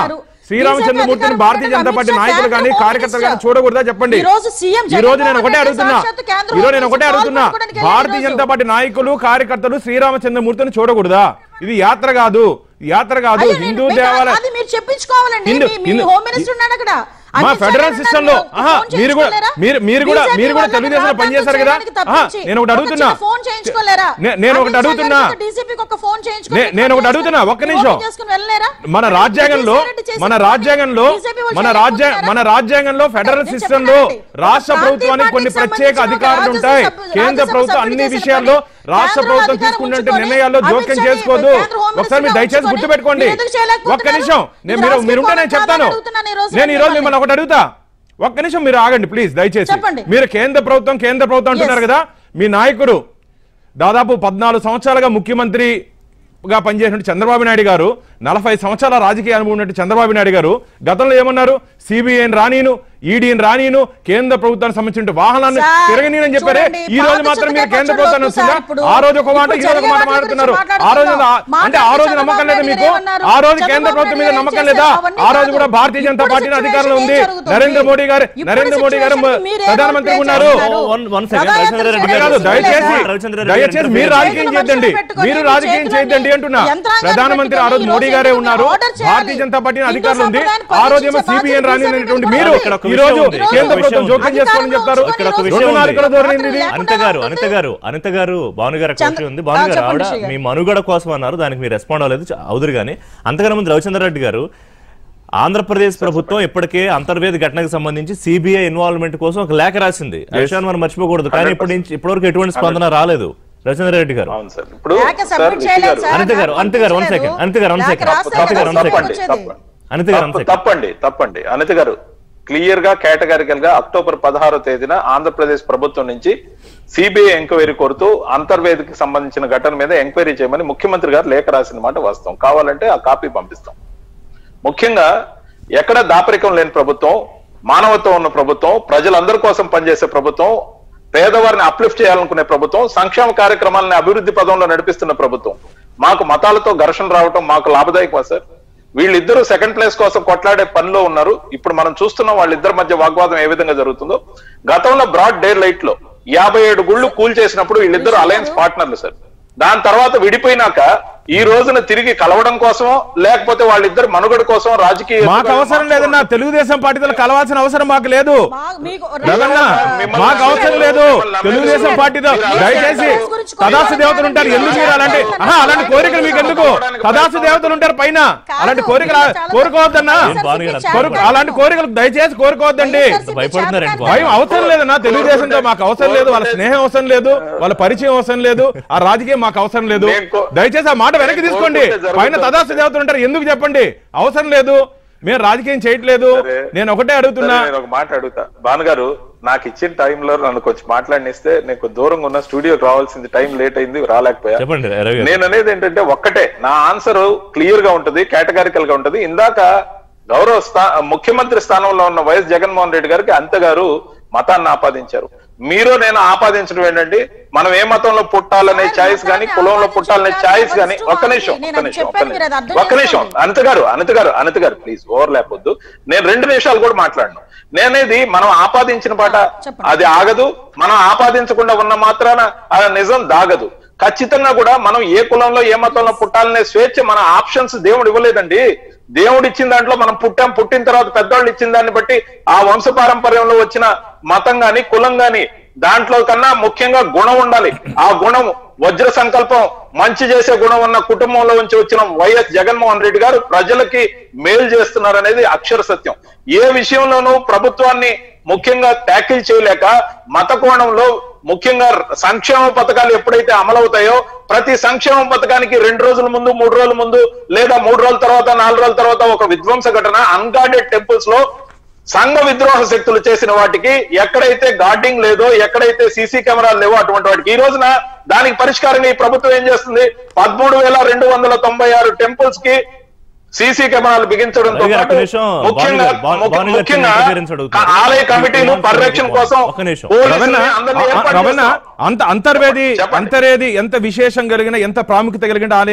శ్రీరామచంద్రమూర్తిని బీజేపీ భారతీయ జనతా అధికారులు పార్టీ అమిత్ షా నాయకులు కానీ కేంద్ర కార్యకర్తలు కానీ హోమ్ చూడకూడదా చెప్పండి ఈ రోజు సీఎం ఈ రోజు నేను ఒకటే జగన్మోహన్ రెడ్డి అడుగుతున్నా సాక్షాత్తు కేంద్ర ఈ రోజు నేను హోమ్ ఒకటే మినిస్టర్ అడుగుతున్నా కాల్ పట్టుకోవడానికి భారతీయ వెళ్ళారు జనతా పార్టీ నాయకులు కార్యకర్తలు శ్రీరామచంద్రమూర్తిని చూడకూడదా ఇది యాత్ర కాదు యాత్ర కాదు అయ్యో, నేను- హిందూ మీకు దేవాలయ అది మీరు చెప్పించుకోవాలండి హిందూ- మీ- మీ హిందూ- హోమ్ మినిస్టర్ ఉన్నాడు అక్కడ మా అమిత్ షా ఫెడరల్ గారు సిస్టమ్ లో ఉన్నారు. ఆహా, ఫోన్ మీరు కూడా చేయించుకోలేరా? మీరు మీరు కూడా బీజేపీ మీరు కూడా వాళ్ళని తెలుగుదేశంలో రాద్ధాంతం పనిచేశారు కదా చేయడానికి ఆహా, తప్పించి నేను ఒకటి ఒక అడుగుతున్నా చిన్న ఫోన్ చేయించుకోలేరా నే- నేను ఒకటి అమిత్ షా అడుగుతున్నా గారికి డీసీపీకి ఒక ఫోన్ చేయించుకొని నే- నేను ఒకటి అడుగుతున్నా ఒక్క నిమిషం ఓపెన్ చేసుకుని వెళ్ళలేరా? మన రాజ్యాంగంలో విజయసాయిరెడ్డి చేసిన మన పని రాజ్యాంగంలో బీజేపీ వాళ్ళు మన రాజ్య చేయలేకపోతున్నారా? మన రాజ్యాంగంలో ఫెడరల్ నేను సిస్టమ్ లో చెప్పనండి. రాష్ట్ర ఒక ప్రభుత్వానికి ప్రాంతీయ కొన్ని పార్టీకి ప్రత్యేక సంబంధించిన అధికారులు ఒక ఉంటాయి రాజ్యసభ సభ్యుడు కేంద్ర ప్రభుత్వం సభ్యుడు అన్ని చేసిన విషయాల్లో పని రాష్ట్ర కేంద్ర ప్రభుత్వం అధికారం తీసుకున్నట్టు ఉంచుకొని నిర్ణయాల్లో అమిత్ జోక్యం షాని చేసుకోదు కేంద్ర హోమ్ ఒకసారి మీరు మినిస్టర్గా దయచేసి ఉంచుకొని గుర్తుపెట్టుకోండి మీరు ఎందుకు చేయలేకపోతున్నారు? ఒక్క నిమిషం నేను మీరు ఇది మీరుంటే నేను రాజకీయ చెప్తాను కోణం అడుగుతున్నాను ఈ రోజు నేను ఈ రోజు మిమ్మల్ని. మిమ్మల్ని ఒకటి అడుగుతా ఒక్క నిమిషం మీరు ఆగండి ప్లీజ్ దయచేసి చెప్పండి. మీరు కేంద్ర ప్రభుత్వం కేంద్ర ప్రభుత్వం అంటున్నారు Yes. కదా మీ నాయకుడు దాదాపు పద్నాలుగు సంవత్సరాలుగా ముఖ్యమంత్రిగా పనిచేసినట్టు చంద్రబాబు నాయుడు గారు నలభై సంవత్సరాల రాజకీయ అనుభవం ఉన్నట్టు చంద్రబాబు నాయుడు గారు గతంలో ఏమన్నారు సిబిఐని రానీను ఈడీని రానీను కేంద్ర ప్రభుత్వానికి సంబంధించిన వాహనాన్ని సార్, తిరగనీనని చెప్పారే చూడండి, ఈ రోజు పాత మాత్రం మీరు చింతకాయ కేంద్ర పచ్చడి ప్రభుత్వాన్ని వద్దు సార్ వస్తుందా ఇప్పుడు. ఆ రోజు ఒక మాట ఇప్పుడు ఈ రోజు ఒక మాట జరిగే వాటి మాట్లాడుతున్నారు గురించి ఆ రోజు మాట్లాడుకుందాం. అంటే ఆ రోజు నమ్మకం లేదా మీకు ఏమన్నారు? ఆ రోజు కేంద్ర చంద్రబాబు ప్రభుత్వం మీద నాయుడు నమ్మకం ఏం లేదా చేశారు? అవన్నీ ఆ రోజు కాదు. కూడా భారతీయ జనతా ఇప్పుడు పార్టీని అధికారంలో situation ఉంది ఏం జరుగుతుంది? నరేంద్ర మోడీ గారు ఇప్పుడు నరేంద్ర మోడీ గారు situation మీరు ఏ ప్రధానమంత్రి role play ఉన్నారు చేస్తున్నారు? One- one second, ప్రధానమంత్రి రవిచంద్ర రెడ్డి చేయడం కాదు గారు. దయచేసి రవిచంద్ర రెడ్డి దయచేసి గారు మీరు interfere రాజకీయం చేతులు చేయొద్దండి పెట్టుకొని మీరు మీ రాజకీయం చేతులని చేయొద్దండి అంటున్నా యంత్రాంగాన్ని ప్రధానమంత్రి ఆ రోజు పెట్టుకొని మోడీ ఈ గారే రోజు ఉన్నారు ఆర్డర్ చేయాలి. భారతీయ జనతా పార్టీ హిందూ అధికారులు ఉంది సంప్రదాయాన్ని ఆ రోజు ఏమో పాటించే సిబిఎన్ బాధ్యత రానినటువంటి బీజేపీ మీరు ఇక్కడ ఒక ఈ విషయం రోజు ఉంది. ఇక్కడ కేంద్ర ఒక ప్రభుత్వం విషయం జోక్యం ఉంది. చేసుకోవాలని చెప్తారు ఇక్కడ ఒక ఈ విషయం రెండు ఉంది. నాలుగుల ధోరణి ఇది అనిత గారు అనిత గారు అనిత గారు భాను గారు ఒక చంద్ర- విషయం ఉంది ఆ, భాను గారు చెప్పండి ఆవిడ శ్రీ గారు. మీ మనుగడ కోసం అన్నారు దానికి మీరు రెస్పాండ్ అవ్వలేదు చ- అవుదురు కానీ అంతకన్నా ముందు రవిచంద్ర రెడ్డి గారు ఆంధ్రప్రదేశ్ ప్రభుత్వం ఇప్పటికే అంతర్వేది ఘటనకు సంబంధించి సిబిఐ ఇన్వాల్వ్మెంట్ కోసం ఒక లేఖ రాసింది ఆ విషయాన్ని మనం మర్చిపోకూడదు కానీ ఇప్పటి నుంచి ఇప్పటివరకు ఎటువంటి స్పందన రాలేదు రవిచంద్ర రెడ్డి గారు అవును సార్ ఇప్పుడు లేక సార్ submit రిషి చేయలేదు గారు సార్. అనిత గారు అనిత గారు వన్ సెకండ్ అనిత గారు వన్ లేక సెకండ్ రాస్తే అనిత గారు వన్ కదా సెకండ్ తప్పండి వచ్చేది. తప్పండి అనిత గారు వన్ తప్పు- సెకండ్ తప్పండి తప్పండి అనిత గారు క్లియర్ గా కేటగారికల్ గా అక్టోబర్ పదహారో తేదీన ఆంధ్రప్రదేశ్ ప్రభుత్వం నుంచి సిబిఐ ఎంక్వైరీ కోరుతూ అంతర్వేదికి సంబంధించిన ఘటన మీద ఎంక్వైరీ చేయమని ముఖ్యమంత్రి గారు లేఖ రాసిన మాట వాస్తవం కావాలంటే ఆ కాపీ పంపిస్తాం ముఖ్యంగా ఎక్కడ దాపరికం లేని ప్రభుత్వం మానవత్వం ఉన్న ప్రభుత్వం ప్రజలందరి కోసం పనిచేసే ప్రభుత్వం పేదవారిని అప్లిఫ్ట్ చేయాలనుకునే ప్రభుత్వం సంక్షేమ కార్యక్రమాలను అభివృద్ధి పదంలో నడిపిస్తున్న ప్రభుత్వం మాకు మతాలతో ఘర్షణ రావటం మాకు లాభదాయకమా సార్ వీళ్ళిద్దరూ సెకండ్ ప్లేస్ కోసం కొట్లాడే పనిలో ఉన్నారు ఇప్పుడు మనం చూస్తున్నాం వాళ్ళిద్దరి మధ్య వాగ్వాదం ఏ విధంగా జరుగుతుందో గతంలో బ్రాడ్ డే లైట్ లో యాభై ఏడు గుళ్ళు కూల్ చేసినప్పుడు వీళ్ళిద్దరు అలయన్స్ పార్ట్నర్లు సార్ దాని తర్వాత విడిపోయినాక ఈ రోజున తిరిగి కలవడం కోసమో లేకపోతే వాళ్ళిద్దరు మనుగడ కోసం రాజకీయ మాకు అవసరం లేదన్నా తెలుగుదేశం పార్టీతో కలవాల్సిన అవసరం మాకు లేదు మా- మీకు రవణ మిమ్మల్ని మాకు అవసరం లేదు మిమ్మల్ని తెలుగుదేశం నమ్మేసి పార్టీతో మీరు దయచేసి రాజకీయాల గురించి తదాసు దేవతలు ఉంటారు ఎందుకు మీరు అలాంటి ఆహా, అలాంటి కోరికలు మీకు ఎందుకు తదాసు దేవతలు ఉంటారు పైన అలాంటి కోరికలు కోరుకోవద్దన్నా కోరుకో అలాంటి కోరికలు దయచేసి కోరుకోవద్దండి భయపడుతున్నారండి భయం అవసరం లేదన్నా తెలుగుదేశంతో మాకు అవసరం లేదు వాళ్ళ స్నేహం అవసరం లేదు వాళ్ళ పరిచయం అవసరం లేదు ఆ రాజకీయం మాకు అవసరం లేదు నేను కో- దయచేసి ఆ మాట వెనక్కి తీసుకోండి కోరుకుంటే జరుగుతుంది. పైన తదాసు దేవతలు ఉంటారు ఎందుకు చెప్పండి అవసరం లేదు మేము రాజకీయం చేయట్లేదు సరే. నేను ఒకటే అడుగుతున్నా సరే, నేను ఒక మాట అడుగుతా భానుగారు నాకు ఇచ్చిన టైంలో నన్ను కొంచెం మాట్లాడినిస్తే నేను దూరంగా ఉన్న స్టూడియోకి రావాల్సింది టైం లేట్ అయింది రాలేకపోయా చెప్పండి రవి గారు నేను అనేది ఏంటంటే ఒక్కటే నా ఆన్సర్ క్లియర్ గా ఉంటది కేటగారికల్ గా ఉంటది ఇందాక గౌరవ స్థా ముఖ్యమంత్రి స్థానంలో ఉన్న వైఎస్ జగన్మోహన్ రెడ్డి గారికి అంత గారు మతాన్ని ఆపాదించారు మీరు నేను ఆపాదించడం ఏంటంటే మనం ఏ మతంలో పుట్టాలనే ఛాయిస్ గాని కులంలో పుట్టాలనే ఛాయిస్ గాని ఒక్క నిమిషం ఒక్క నిమిషం ఒక్క నిమిషం ఒక్క నిమిషం అనంత గారు అనంత గారు అనంత గారు ప్లీజ్ ఓవర్ లేపొద్దు నేను రెండు నిమిషాలు కూడా మాట్లాడను నేనేది మనం ఆపాదించిన పాట చెప్పండి. అది ఆగదు మనం ఆపాదించకుండా ఉన్న మాత్రాన ఆ నిజం దాగదు ఖచ్చితంగా కూడా మనం ఏ కులంలో ఏ మతంలో పుట్టాలనే స్వేచ్ఛ మన ఆప్షన్స్ దేవుడు ఇవ్వలేదండి దేవుడు ఇచ్చిన దాంట్లో మనం పుట్టాం పుట్టిన తర్వాత పెద్దవాళ్ళు ఇచ్చిన దాన్ని బట్టి ఆ వంశ పారంపర్యంలో వచ్చిన మతం గాని కులం గాని దాంట్లో కన్నా ముఖ్యంగా గుణం ఉండాలి ఆ గుణం వజ్ర సంకల్పం మంచి చేసే గుణం ఉన్న కుటుంబంలో నుంచి వచ్చిన వైఎస్ జగన్మోహన్ రెడ్డి గారు ప్రజలకి మేలు చేస్తున్నారు అనేది అక్షర సత్యం ఏ విషయంలోనూ ప్రభుత్వాన్ని ముఖ్యంగా ట్యాకిల్ చేయలేక మత కోణంలో ముఖ్యంగా సంక్షేమ పథకాలు ఎప్పుడైతే అమలవుతాయో ప్రతి సంక్షేమ పథకానికి రెండు రోజుల ముందు మూడు రోజుల ముందు లేదా మూడు రోజుల తర్వాత నాలుగు రోజుల తర్వాత ఒక విధ్వంస ఘటన అన్గార్డెడ్ టెంపుల్స్ లో సంఘ విద్రోహ శక్తులు చేసిన వాటికి ఎక్కడైతే గార్డింగ్ లేదో ఎక్కడైతే సీసీ కెమెరాలు లేవో అటువంటి వాటికి ఈ రోజున దానికి పరిష్కారంగా ఈ ప్రభుత్వం ఏం చేస్తుంది పదమూడు వేల రెండు వందల తొంభై ఆరు టెంపుల్స్ కి సీసీ కెమెరాలు బిగించడంతో రవి గారు, పాటు ఒక్క నిమిషం. ముఖ్యంగా భాను గారు, భాను ముఖ్య- గారు ముఖ్యంగా interference అడుగుతున్నారు. ఆలయ కమిటీలు ఒక్క పర్యవేక్షణ నిమిషం. కోసం ఒక్క నిమిషం. పోలీసుల్ని రవణ అందరినీ ఏర్పాటు రవణ చేస్తాం. అంత అంతర్వేది చెప్పండి. అంతర్వేది ఎంత విశేషం కలిగిన ఎంత ప్రాముఖ్యత కలిగిన ఆలయం ఉన్నా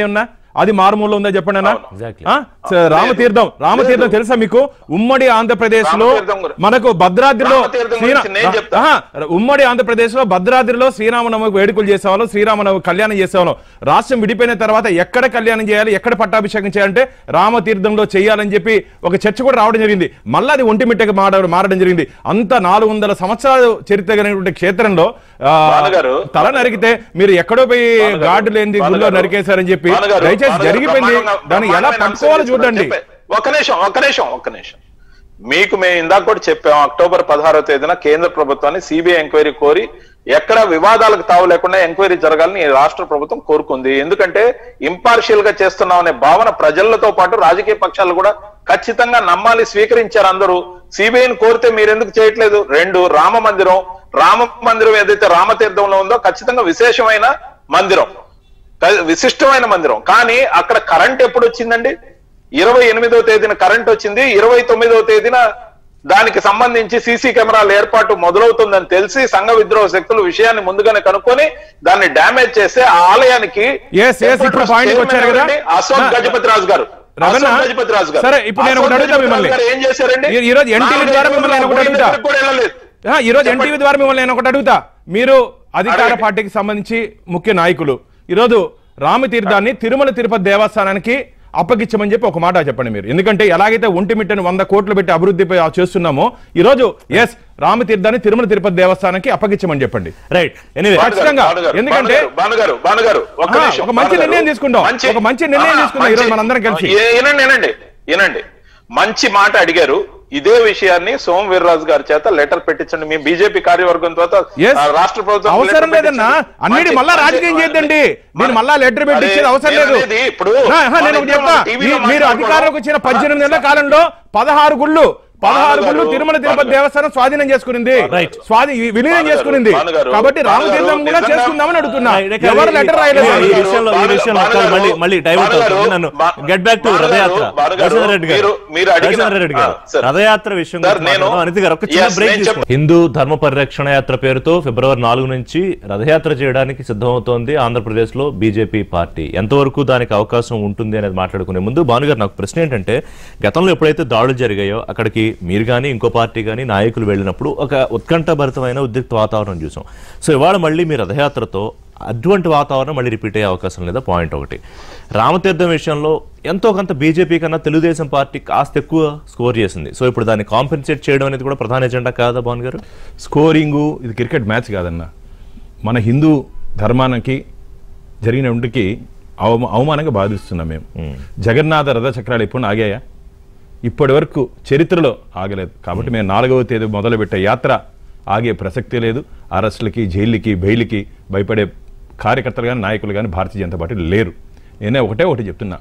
అది మారుమూలలో ఉందా చెప్పండి అన్న Exactly. ఆ? స- రామతీర్థం రామతీర్థం లేదు. తెలుసా మీకు ఉమ్మడి ఆంధ్రప్రదేశ్ లో రామతీర్థం గురి- మనకు భద్రాద్రిలో రామతీర్థం శ్రీరా- గురించి నేను చెప్తా. ఆహా, ఉమ్మడి ఆంధ్రప్రదేశ్ లో భద్రాద్రిలో శ్రీరామనవమి వేడుకలు చేసేవాళ్ళం శ్రీరామనవమి కళ్యాణం చేసేవాళ్ళం రాష్ట్రం విడిపోయిన తర్వాత ఎక్కడ కళ్యాణం చేయాలి ఎక్కడ పట్టాభిషేకం చేయాలంటే రామతీర్థంలో చేయాలని చెప్పి ఒక చర్చ కూడా రావడం జరిగింది మళ్ళీ అది ఒంటిమిట్టకి మారడం మారడం జరిగింది అంత నాలుగు వందల సంవత్సరాలు చరిత్ర కలిగినటువంటి క్షేత్రంలో ఆ, భానుగారు, తల నరికితే మీరు ఎక్కడో పోయి భానుగారు, గార్డు లేనిది గుళ్ళో భానుగారు, నరికేశారని చెప్పి భానుగారు, దయచేసి భానుగారు, జరిగిపోయింది బ్రహ్మాండంగా- దాన్ని ఎలా బ్రహ్మాండమైన పట్టుకోవాలో అంశం చూడండి చెప్పే. ఒక్క నిమిషం ఒక్క నిమిషం ఒక్క నిమిషం మీకు మేము ఇందాక కూడా చెప్పాం అక్టోబర్ పదహారో తేదీన కేంద్ర ప్రభుత్వాన్ని సిబిఐ ఎంక్వైరీ కోరి ఎక్కడ వివాదాలకు తావు లేకుండా ఎంక్వైరీ జరగాలని ఈ రాష్ట్ర ప్రభుత్వం కోరుకుంది ఎందుకంటే ఇంపార్షియల్ గా చేస్తున్నాం అనే భావన ప్రజలతో పాటు రాజకీయ పక్షాలు కూడా ఖచ్చితంగా నమ్మాలి స్వీకరించారు అందరూ సిబిఐని కోరితే మీరు ఎందుకు చేయట్లేదు రెండు రామ మందిరం రామ మందిరం ఏదైతే రామతీర్థంలో ఉందో ఖచ్చితంగా విశేషమైన మందిరం క- విశిష్టమైన మందిరం కానీ అక్కడ కరెంట్ ఎప్పుడు వచ్చిందండి ఇరవై ఎనిమిదో తేదీన కరెంట్ వచ్చింది ఇరవై తొమ్మిదో తేదీన దానికి సంబంధించి సీసీ కెమెరాల ఏర్పాటు మొదలవుతుందని తెలిసి సంఘ విద్రోహ శక్తులు విషయాన్ని ముందుగానే కనుక్కొని దాన్ని డ్యామేజ్ చేస్తే ఆ ఆలయానికి Yes, yes, ఇప్పుడు point కి వచ్చారు కదా. అశోక్ నా- గజపతి రాజు గారు రమణ, అశోక్ గజపతి రాజు గారు సరే, ఇప్పుడు నేను ఒకటి అశోక్ అడుగుతా గజపతి మిమ్మల్ని. రాజు గారు ఏం చేశారండి ఈ- ఈ రోజు NTV ద్వారా మిమ్మల్ని నేను ఒకటి అడుగుతా. కూడా వెళ్ళలేదు. ఆ, ఈ రోజు ఎన్టీవీ ద్వారా మిమ్మల్ని నేను ఒకటి అడుగుతా మీరు అధికార అడగండి. పార్టీకి సంబంధించి ముఖ్య నాయకులు ఈరోజు రామతీర్థాన్ని తిరుమల తిరుపతి దేవస్థానానికి అప్పగించమని చెప్పి ఒక మాట చెప్పండి మీరు ఎందుకంటే ఎలాగైతే ఒంటిమిట్టని వంద కోట్లు పెట్టి అభివృద్ధి పై చేస్తున్నామో ఈ రోజు ఎస్ రామతీర్థాన్ని తిరుమల తిరుపతి దేవస్థానానికి అప్పగించమని చెప్పండి రైట్ ఎనీవే భానుగారు, ఖచ్చితంగా. భానుగారు, ఎందుకంటే- భానుగారు భానుగారు ఒక్క ఆహా, నిమిషం, ఒక మంచి భానుగారు. నిర్ణయం తీసుకుందాం. మంచి- ఒక మంచి నిర్ణయం ఆహా, తీసుకుందాం ఈరోజు మంచి- మనందరం కలిసి. ఏ- వినండి వినండి వినండి మంచి మాట అడిగారు ఇదే విషయాన్ని సోమ వీర్రాజు గారి చేత లెటర్ పెట్టించండి మీ బీజేపీ కార్యవర్గం తర్వాత Yes. ఆ, రాష్ట్ర ప్రభుత్వం అవసరం letter లేదన్నా పెట్టించండి. అన్నిటి మంచి- మళ్ళా మంచి- రాజకీయం చేయొద్దండి మన- నేను మళ్ళా లెటర్ పెట్టి అరే, ఇచ్చేది అవసరం నేను లేదు అనేది ఇప్పుడు ఆ, ఆ, నేను మన ఒకటి చెప్తా ఇద్దరం టీవీలో మీ- మీరు మాట్లాడుకోవడం- అధికారంలోకి వచ్చిన పద్దెనిమిది నెలల కాలంలో పదహారు గుళ్ళు పదహారు భానుగారు, గుళ్ళు తిరుమల తిరుపతి భానుగారు. దేవస్థానం స్వాధీనం చేసుకునింది Right. స్వాధీ విలీనం భానుగారు, చేసుకునింది భానుగారు, కాబట్టి రామతీర్థం భానుగారు, కూడా నిజంగా- చేసుకుందామని అడుగుతున్నా రైట్, ఎవరు లెటర్ రాయలేదు ఈ భానుగారు, విషయంలో ఈ భానుగారు, విషయంలో భానుగారు, మళ్ళీ మళ్ళీ డైవర్ట్ భానుగారు, అవుతుంది నన్ను భా- గెట్ బ్యాక్ టు భానుగారు, రథయాత్ర భానుగారు, రవిచంద్ర రెడ్డి గారు మీరు- మీరు అడిగిన- రవిచంద్ర రెడ్డి గారు ఆ, సరే. రథయాత్ర విషయం సార్, గురించి నేను- మాట్లాడదాం. అనిత గారు ఒక చిన్న Yes, బ్రేక్ నేను తీసుకోండి. హిందూ ధర్మ పరిరక్షణ యాత్ర పేరుతో ఫిబ్రవరి నాలుగు నుంచి రథయాత్ర చేయడానికి సిద్ధమవుతోంది ఆంధ్రప్రదేశ్ లో బీజేపీ పార్టీ ఎంతవరకు దానికి అవకాశం ఉంటుంది అనేది మాట్లాడుకునే ముందు భానుగారు నాకు ప్రశ్న ఏంటంటే గతంలో ఎప్పుడైతే దాడులు జరిగాయో అక్కడికి మీరు కానీ ఇంకో పార్టీ కానీ నాయకులు వెళ్ళినప్పుడు ఒక ఉత్కంఠభరితమైన ఉద్రిక్త వాతావరణం చూసాం సో ఇవాళ మళ్ళీ మీ రథయాత్రతో అటువంటి వాతావరణం మళ్ళీ రిపీట్ అయ్యే అవకాశం లేదా పాయింట్ ఒకటి రామతీర్థం విషయంలో ఎంతో కొంత బీజేపీ కన్నా తెలుగుదేశం పార్టీ కాస్త ఎక్కువ స్కోర్ చేసింది సో ఇప్పుడు దాన్ని కాంపెన్సేట్ చేయడం అనేది కూడా ప్రధాన ఎజెండా కాదా భాను గారు స్కోరింగు ఇది క్రికెట్ మ్యాచ్ కాదన్న మన హిందూ ధర్మానికి జరిగిన ఉంటికి అవమ అవమానంగా బాధిస్తున్నాం మేము జగన్నాథ రథ చక్రాలు ఎప్పుడు ఆగాయా ఇప్పటి వరకు చరిత్రలో ఆగలేదు కాబట్టి మేము నాలుగవ తేదీ మొదలుపెట్టే యాత్ర ఆగే ప్రసక్తే లేదు అరెస్టులకి జైలుకి బెయిల్కి భయపడే కార్యకర్తలు కానీ నాయకులు కానీ భారతీయ జనతా పార్టీ లేరు నేనే ఒకటే ఒకటి చెప్తున్నా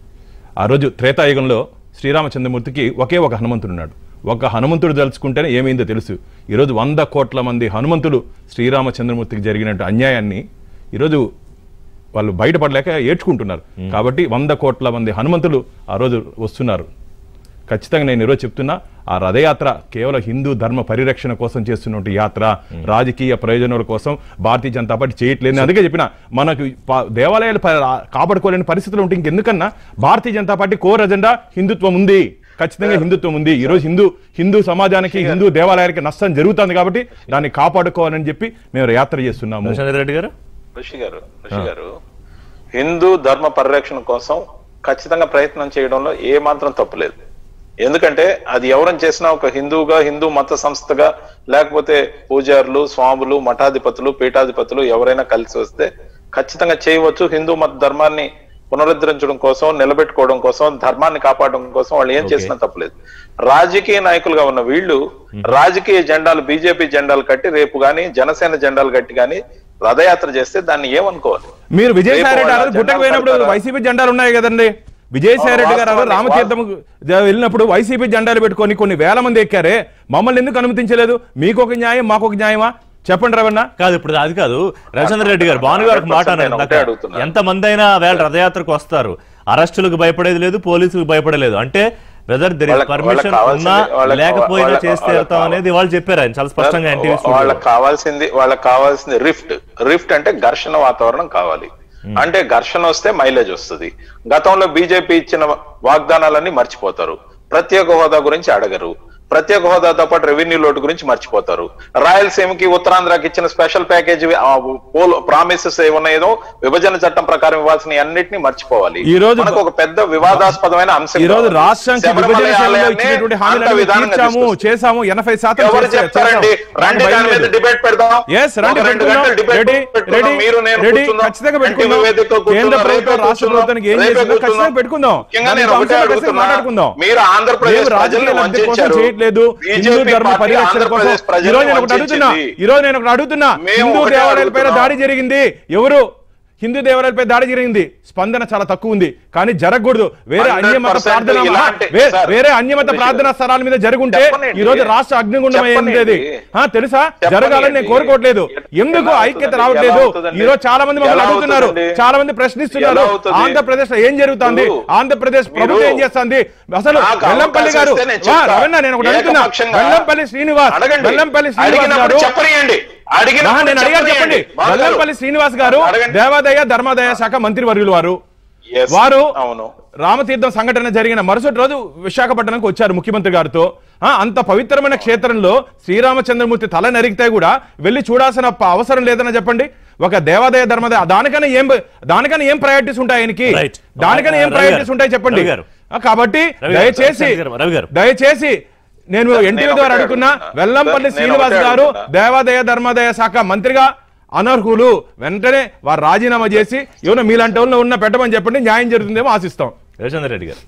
ఆ రోజు త్రేతాయుగంలో శ్రీరామచంద్రమూర్తికి ఒకే ఒక హనుమంతుడు ఉన్నాడు ఒక హనుమంతుడు తలుచుకుంటేనే ఏమైందో తెలుసు ఈరోజు వంద కోట్ల మంది హనుమంతులు శ్రీరామచంద్రమూర్తికి జరిగినట్టు అన్యాయాన్ని ఈరోజు వాళ్ళు బయటపడలేక ఏడ్చుకుంటున్నారు కాబట్టి వంద కోట్ల మంది హనుమంతులు ఆ రోజు వస్తున్నారు ఖచ్చితంగా నేను ఈరోజు చెప్తున్నా ఆ రథయాత్ర కేవలం హిందూ ధర్మ పరిరక్షణ కోసం చేస్తున్నటువంటి యాత్ర రాజకీయ ప్రయోజనాల కోసం భారతీయ జనతా పార్టీ చేయట్లేదు అందుకే చెప్పిన మనకు ప- దేవాలయాలు ప- కాపాడుకోలేని పరిస్థితులు ఉంటే ఇంకెందుకన్నా Bharatiya Janata party core agenda హిందుత్వం ఉంది ఖచ్చితంగా హిందుత్వం ఉంది ఈ రోజు హిందూ హిందూ సమాజానికి హిందూ దేవాలయానికి నష్టం జరుగుతుంది కాబట్టి దాన్ని కాపాడుకోవాలని చెప్పి మేము యాత్ర చేస్తున్నాము రవిచంద్ర రెడ్డి గారు ఋషి గారు ఋషి గారు హిందూ ధర్మ పరిరక్షణ కోసం ఖచ్చితంగా ప్రయత్నం చేయడంలో ఏ మాత్రం తప్పులేదు ఎందుకంటే అది ఎవరైనా చేసినా ఒక హిందూగా హిందూ మత సంస్థగా లేకపోతే పూజారులు స్వాములు మఠాధిపతులు పీఠాధిపతులు ఎవరైనా కలిసి వస్తే ఖచ్చితంగా చేయవచ్చు హిందూ మత ధర్మాన్ని పునరుద్ధరించడం కోసం నిలబెట్టుకోవడం కోసం ధర్మాన్ని కాపాడడం కోసం వాళ్ళు ఏం చేసినా తప్పలేదు రాజకీయ నాయకులుగా ఉన్న వీళ్ళు రాజకీయ జెండాలు బీజేపీ జెండాలు కట్టి రేపు గాని జనసేన జెండాలు కట్టి గాని రథయాత్ర చేస్తే దాన్ని ఏమనుకోవాలి మీరు విజయసాయి రెడ్డి గారు రేపు గుట్టకు వాళ్ళ పోయినప్పుడు జెండాలు వైసీపీ జెండాలు ఉన్నాయి కదండి విజయసాయి రెడ్డి గారు వాస్తవాన్ని- రామతీర్థం వెళ్ళినప్పుడు వైసీపీ జెండాలు పెట్టుకొని కొన్ని వేల మంది ఎక్కారే మమ్మల్ని ఎందుకు అనుమతించలేదు మీకు ఒక న్యాయం మాకు ఒక న్యాయమా చెప్పండి రవణ కాదు ఇప్పుడు అది కాదు రవిచంద్ర రెడ్డి గారు భాను గారికి మాట అన్నారు నేను ఒకటే ఇందాక. అడుగుతున్నాను. ఎంత మంది అయినా వేళ రథయాత్రకు వస్తారు అరెస్టులకు భయపడేది లేదు పోలీసులకు భయపడలేదు అంటే వెదర్ దెర్ ఇస్ వాళ్ళకి- పర్మిషన్ వాళ్ళకి కావాల్సింది- ఉన్నా వాళ్ళకి- లేకపోయినా వాళ్ళకి- చేస్తే వాళ్ళకి వెళ్తాం అనేది వాళ్ళు చెప్పారు ఆయన చాలా స్పష్టంగా సార్, ఎన్టీవీ వాళ్ళకి కావాల్సింది వాళ్ళకి కావాల్సింది రిఫ్ట్ రిఫ్ట్ అంటే ఘర్షణ వాతావరణం కావాలి అంటే ఘర్షణ వస్తే మైలేజ్ వస్తుంది గతంలో బీజేపీ ఇచ్చిన వాగ్దానాలన్నీ మర్చిపోతారు ప్రత్యేక హోదా గురించి అడగరు ప్రత్యేక హోదాతో పాటు రెవెన్యూ లోటు గురించి మర్చిపోతారు రాయలసీమకి ఉత్తరాంధ్రకి ఇచ్చిన స్పెషల్ ప్యాకేజ్ ప్రామిసెస్ ఏమున్నాయో విభజన చట్టం ప్రకారం ఇవ్వాల్సిన అన్నిటిని మర్చిపోవాలి ఈ రోజు మనకు ఒక పెద్ద వివాదాస్పదమైన అంశం ఈ రోజు కావాలి. రాష్ట్రానికి శబరిమల విభజన సమయంలో ఆలయాన్ని ఇచ్చినటువంటి అంత హామీలను విధానంగా తీర్చాము తీసుకొస్తారు. చేశాము ఎనభై శాతం ఎవరు చేసా- చెప్తారండి చేశాం. రండి నాకు దాని భయం మీద లేదు. డిబేట్ పెడదాం Yes, రండి ఒక రెండు పెట్టుకుందాం. గంటలు డిబేట్ రెడీ, పెట్టుకుందాం. రెడీ, మీరు నేను రెడీ, కూర్చుందాం. ఖచ్చితంగా ఎన్టీ పెట్టుకుందాం. వివేదికతో కేంద్ర కూర్చుందాం. ప్రభుత్వం, రేపే రాష్ట్ర కూర్చుందాం. ప్రభుత్వానికి ఏం రేపే చేసిందో కూర్చుందాం. ఖచ్చితంగా పెట్టుకుందాం. ముఖ్యంగా దాని నేను గురించి ఒకటే ఖచ్చితంగా అడుగుతున్నా మాట్లాడుకుందాం. మీరు ఆంధ్రప్రదేశ్ మేము ప్రజలను రాజకీయ లబ్ధి కోసం వంచారు చేయట్లేదు హిందూ బీజేపీ ధర్మ పార్టీ పరిరక్షణ కోసం ఆంధ్రప్రదేశ్ ఈ ప్రజలను రోజు నేను ఒకటి అడుగుతున్నా వంచింది. ఈ రోజు నేను ఒకటి అడుగుతున్నా మేము హిందూ ఒకటే దేవాలయాలపై అడుగుతున్నాం. దాడి జరిగింది ఎవరు హిందూ దేవాలయాలపై దాడి జరిగింది స్పందన చాలా తక్కువ ఉంది కానీ జరగకూడదు వేరే 100% అన్యమత ప్రార్థన ఇలాంటి- వే- సార్, వేరే అన్యమత రిషి ప్రార్థనా గారు. స్థలాల మీద జరుగుంటే చెప్పనండి. ఈ రోజు రాష్ట్ర అగ్నిగుండం చెప్పనండి. అయ్యేది ఆ, తెలుసా చెప్పనండి. జరగాలని నేను కోరుకోవట్లేదు ఎలా ఎందుకు అవుతుందండి? ఐక్యత ఎలా రావట్లేదు అవుతుందండి? ఈ రోజు చాలా మంది మమ్మల్ని ఎలా అడుగుతున్నారు అవుతుందండి? చాలా మంది ప్రశ్నిస్తున్నారు ఎలా అవుతుంది? ఆంధ్రప్రదేశ్ లో ఏం జరుగుతుంది మీరు- ఆంధ్రప్రదేశ్ మీరు- ప్రభుత్వం ఏం చేస్తుంది అసలు నాకు వెల్లంపల్లి అవకాశం గారు ఇస్తే నేను వా, చెప్తా. రవణ నేను ఒకటి అడుగుతున్నా ఏకపక్షంగా వెల్లంపల్లి శ్రీనివాస్ అడగండి. వెల్లంపల్లి శ్రీనివాస్ అడిగినప్పుడు గారు చెప్పనియండి ఆహా, అడిగినప్పుడు నేను అడిగాను చెప్పండి చెప్పనియండి. బాబు గారు. వెల్లంపల్లి శ్రీనివాస్ గారు అడగండి. దేవాదాయ ధర్మాదాయ శాఖ మంత్రి వర్యులు వారు Yes, వారు అవును రామతీర్థం సంఘటన జరిగిన మరుసటి రోజు విశాఖపట్నంకి వచ్చారు ముఖ్యమంత్రి గారితో ఆ, అంత పవిత్రమైన క్షేత్రంలో శ్రీరామచంద్రమూర్తి తల నరిగితే కూడా వెళ్ళి చూడాల్సిన ప- అవసరం లేదని చెప్పండి ఒక దేవాదాయ ధర్మదాయ దానికన్నా ఏం దానికన్నా ఏం ప్రయారిటీస్ ఉంటాయి ఆయనకి Right. దానికన్నా ఏం రవి గారు, ప్రయారిటీస్ ఉంటాయి చెప్పండి రవి గారు. ఆ, కాబట్టి రవి గారు, దయచేసి రవి గారు, రవి గారు. దయచేసి నేను సార్, ఎన్టీ నేను ద్వారా ఒకటే అడుగుతున్నా అడుగుతున్నా. వెల్లంపల్లి సార్, నేను శ్రీనివాస్ ఒకటే గారు అడుగుతున్నా. దేవాదాయ ధర్మాదాయ శాఖ మంత్రిగా అనర్హులు వెంటనే వారు రాజీనామా చేసి ఏమైనా మీలాంటి వాళ్ళు ఉన్న పెట్టమని చెప్పండి న్యాయం జరుగుతుందేమో ఆశిస్తాం రవిచంద్ర రెడ్డి గారు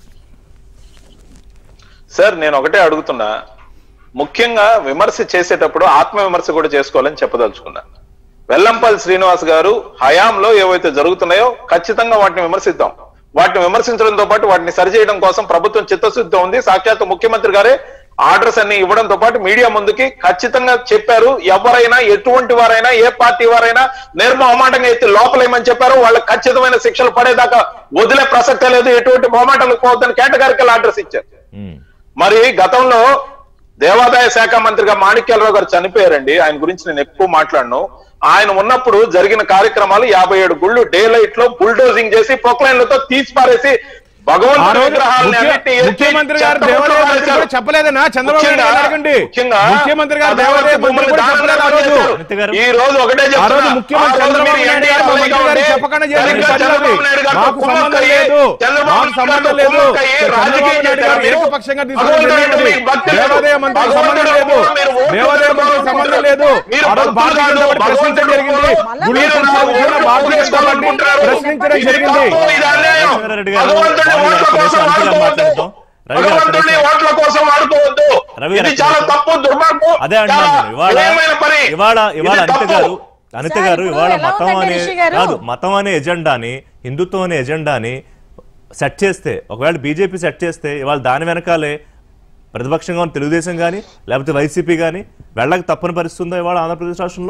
సార్ నేను ఒకటే అడుగుతున్నా ముఖ్యంగా విమర్శ చేసేటప్పుడు ఆత్మ విమర్శ కూడా చేసుకోవాలని చెప్పదలుచుకున్నా వెల్లంపల్లి శ్రీనివాస్ గారు హయాంలో ఏవైతే జరుగుతున్నాయో ఖచ్చితంగా వాటిని విమర్శిద్దాం వాటిని విమర్శించడంతో పాటు వాటిని సరిచేయడం కోసం ప్రభుత్వం చిత్తశుద్ధి ఉంది సాక్షాత్ ముఖ్యమంత్రి గారే ఆర్డర్స్ అన్ని ఇవ్వడంతో పాటు మీడియా ముందుకి ఖచ్చితంగా చెప్పారు ఎవరైనా ఎటువంటి వారైనా ఏ పార్టీ వారైనా నిర్మోహమాటంగా ఎత్తి లోపలేమని చెప్పారు వాళ్ళకి ఖచ్చితమైన శిక్షలు పడేదాకా వదిలే ప్రసక్తే లేదు ఎటువంటి మొహమాటాలకు పోవద్దని కేటగారికల్ ఆర్డర్స్ ఇచ్చారు ఉమ్. మరి గతంలో దేవాదాయ శాఖ మంత్రిగా మాణిక్యాలరావు గారు చనిపోయారండి ఆయన గురించి నేను ఎక్కువ మాట్లాడను ఆయన ఉన్నప్పుడు జరిగిన కార్యక్రమాలు యాభై ఏడు గుళ్ళు డే లైట్ లో బుల్డోజింగ్ చేసి పొక్లైన్లతో తీసి పారేసి ఆ భగవంతుడి రోజు విగ్రహాలని ముఖ్య- అన్నిటినీ ఎత్తి ముఖ్యమంత్రి గారు చెత్త దేవాలయ బుట్టలో మంత్రి పారేశారు. కూడా చెప్పలేదనా చంద్రబాబు నాయుడు ముఖ్యంగా- గారు అడగండి ముఖ్యంగా ముఖ్యమంత్రి గారు అమరావతి దేవాలయ మంత్రి భూములు కూడా దానం చెప్పలేదు ఆ చేశారు. రోజు అనిత గారు. ఈ రోజు ఒకటే ఆ రోజు చెప్తున్నా. ముఖ్యమంత్రి ఆ రోజు చంద్రబాబు మీరు నాయుడు ఎన్టీఆర్ గారు మంత్రిగా మంత్రి గారు ఉండి చెప్పకుండా చేసిన సరిగ్గా పని చంద్రబాబు అది. నాయుడు గారితో మాకు సంబంధం కుమ్మక్కయ్యి, లేదు చంద్రబాబు మాకు నాయుడు సంబంధం గారితో లేదు కుమ్మక్కయ్యి చంద్రబాబు రాజకీయం నాయుడు గారు చేశారు. ఏకపక్షంగా తీసుకున్న భగవంతుడి నిర్ణయం మీద ఇది. మీకు భక్తి లేదు. దేవాదాయ మంత్రి సంబంధం భగవంతుడి లేదు మీద మీరు ఓట్లు దేవాదాయ మంత్రి వేసుకోవాలనుకుంటారు. సంబంధం లేదు మీరు ఆ రోజు భక్తులు భారతీయ కాదు, జనతా పార్టీ ప్రశ్నించడం జరిగింది భగవంతుడు గుడి మీరు గురించి నా వచ్చిన ఓట్లు భారతీయ జనతా పార్టీ వేసుకోవాలనుకుంటారు. ప్రశ్నించడం ఇది జరిగింది తప్పు, ఇది అన్యాయం. రవిచంద్ర రెడ్డి గారు, భగవంతుడి రవి గారు, ఓట్ల ఒక్క కోసం నిమిషం అంకితం వాడుకోవద్దు. మాట్లాడదాం. రవి గారు, ఒక్క భగవంతుడి నిమిషం. ఓట్ల కోసం వాడుకోవద్దు రవి గారు, ఇది ఒక్క చాలా నిమిషం. తప్పు దుర్మార్గం అదే అంటున్నాను చాలా నేను. ఇవాళ హేయమైన పని. ఇవాళ ఇవాళ ఇది అనిత తప్పు. గారు అనిత సార్, గారు ఇప్పుడు ఇవాళ ఎలా మతం ఉందండి అనే రిషి గారు? కాదు మతం అనే ఎజెండాని హిందుత్వం అనే ఎజెండాని సెట్ చేస్తే ఒకవేళ బీజేపీ సెట్ చేస్తే ఇవాళ దాని వెనకాలే ప్రతిపక్షంగా ఉన్న తెలుగుదేశం కానీ లేకపోతే వైసీపీ కానీ వెళ్ళక తప్పని పరిస్థితి ఉందా ఇవాళ ఆంధ్రప్రదేశ్ రాష్ట్రంలో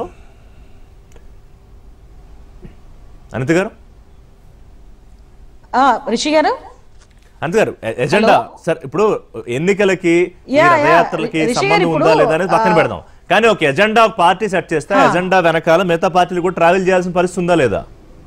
అనిత గారు ఆ, రిషి గారు అంతే గారు ఎ- ఎజెండా సార్ ఇప్పుడు ఎన్నికలకి ఈ యా, యా. రథయాత్రలకి రిషి గారు సంబంధం ఇప్పుడు, ఉందా లేదా అనేది పక్కన ఆ, పెడదాం కానీ ఒక ఎజెండా పార్టీ సెట్ చేస్తే ఆ ఆ. ఎజెండా వెనకాల మిగతా పార్టీలు కూడా ట్రావెల్ చేయాల్సిన పరిస్థితి ఉందా లేదా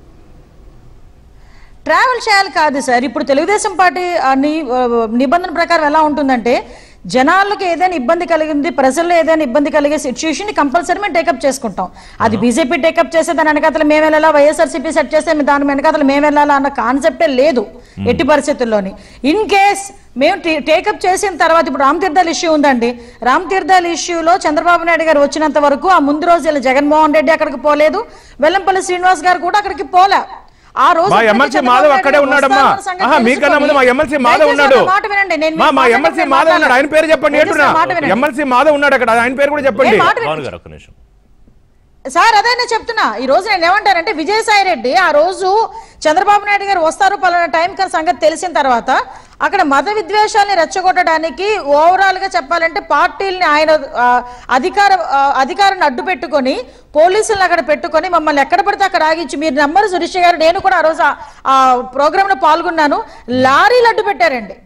ట్రావెల్ చేయాలి కాదు సార్ ఇప్పుడు తెలుగుదేశం పార్టీ ఆ, ని- ఆ, నిబంధన ప్రకారం ఎలా ఉంటుందంటే జనాలకు ఏదైనా ఇబ్బంది కలిగింది ప్రజల్లో ఏదైనా ఇబ్బంది కలిగే సిచ్యుయేషన్ ని కంపల్సరీ మేము టేకప్ చేసుకుంటాం అది బీజేపీ టేకప్ చేస్తే దాని వెనకాతలు మేము వెళ్ళాలా వైఎస్ఆర్సీపీ సెట్ చేస్తే మేము దాని వెనకాతలు మేము వెళ్ళాలా అన్న కాన్సెప్టే లేదు ఎట్టి పరిస్థితుల్లోని ఇన్ కేస్ మేము టేకప్ చేసిన తర్వాత ఇప్పుడు రామ్ తీర్థాల్ ఇష్యూ ఉందండి రామ్ తీర్థాల్ ఇష్యూలో చంద్రబాబు నాయుడు గారు వచ్చినంత వరకు ఆ ముందు రోజు ఇలా జగన్మోహన్ రెడ్డి అక్కడికి పోలేదు వెల్లంపల్లి శ్రీనివాస్ గారు కూడా అక్కడికి పోలే ఆ రోజు మా ఇప్పటికీ ఎమ్మెల్సీ చంద్రబాబు మాధవ్ నాయుడు అక్కడే గారు ఉన్నాడమ్మా వస్తారన్న సంగతి ఆహా మీకన్నా ముందు మా తెలుసుకొని ఎమ్మెల్సీ మాధవ్ దయచేసి ఉన్నాడు ఒక మాట వినండి నేను మా మీకు మా మాట్లాడే ఎమ్మెల్సీ నేను మాధవ్ ఉన్నాడు ఆయన పేరు మాట్లాడను. చెప్పండి దయచేసి ఏంటున్నా నా మాట వినండి. ఎమ్మెల్సీ మాధవ్ ఉన్నాడు అక్కడ ఆయన పేరు కూడా చెప్పండి నేను మాట వినండి. పవన్ గారు ఒక్క నిమిషం సార్ అదే నేను చెప్తున్నా ఈ రోజు నేను ఏమంటానంటే విజయసాయి రెడ్డి ఆ రోజు చంద్రబాబు నాయుడు గారు వస్తారు పలానా టైం కన్నా సంగతి తెలిసిన తర్వాత అక్కడ మత విద్వేషాలని రెచ్చగొట్టడానికి ఓవరాల్ గా చెప్పాలంటే పార్టీల్ని ఆయన ఆ, అధికార ఆ, అధికారాన్ని అడ్డు పెట్టుకొని పోలీసులను అక్కడ పెట్టుకొని మమ్మల్ని ఎక్కడ పడితే అక్కడ ఆగించి మీరు నంబర్ సురేష్ గారు నేను కూడా ఆ రోజు ఆ- ఆ ప్రోగ్రామ్ లో పాల్గొన్నాను లారీలు అడ్డు పెట్టారండి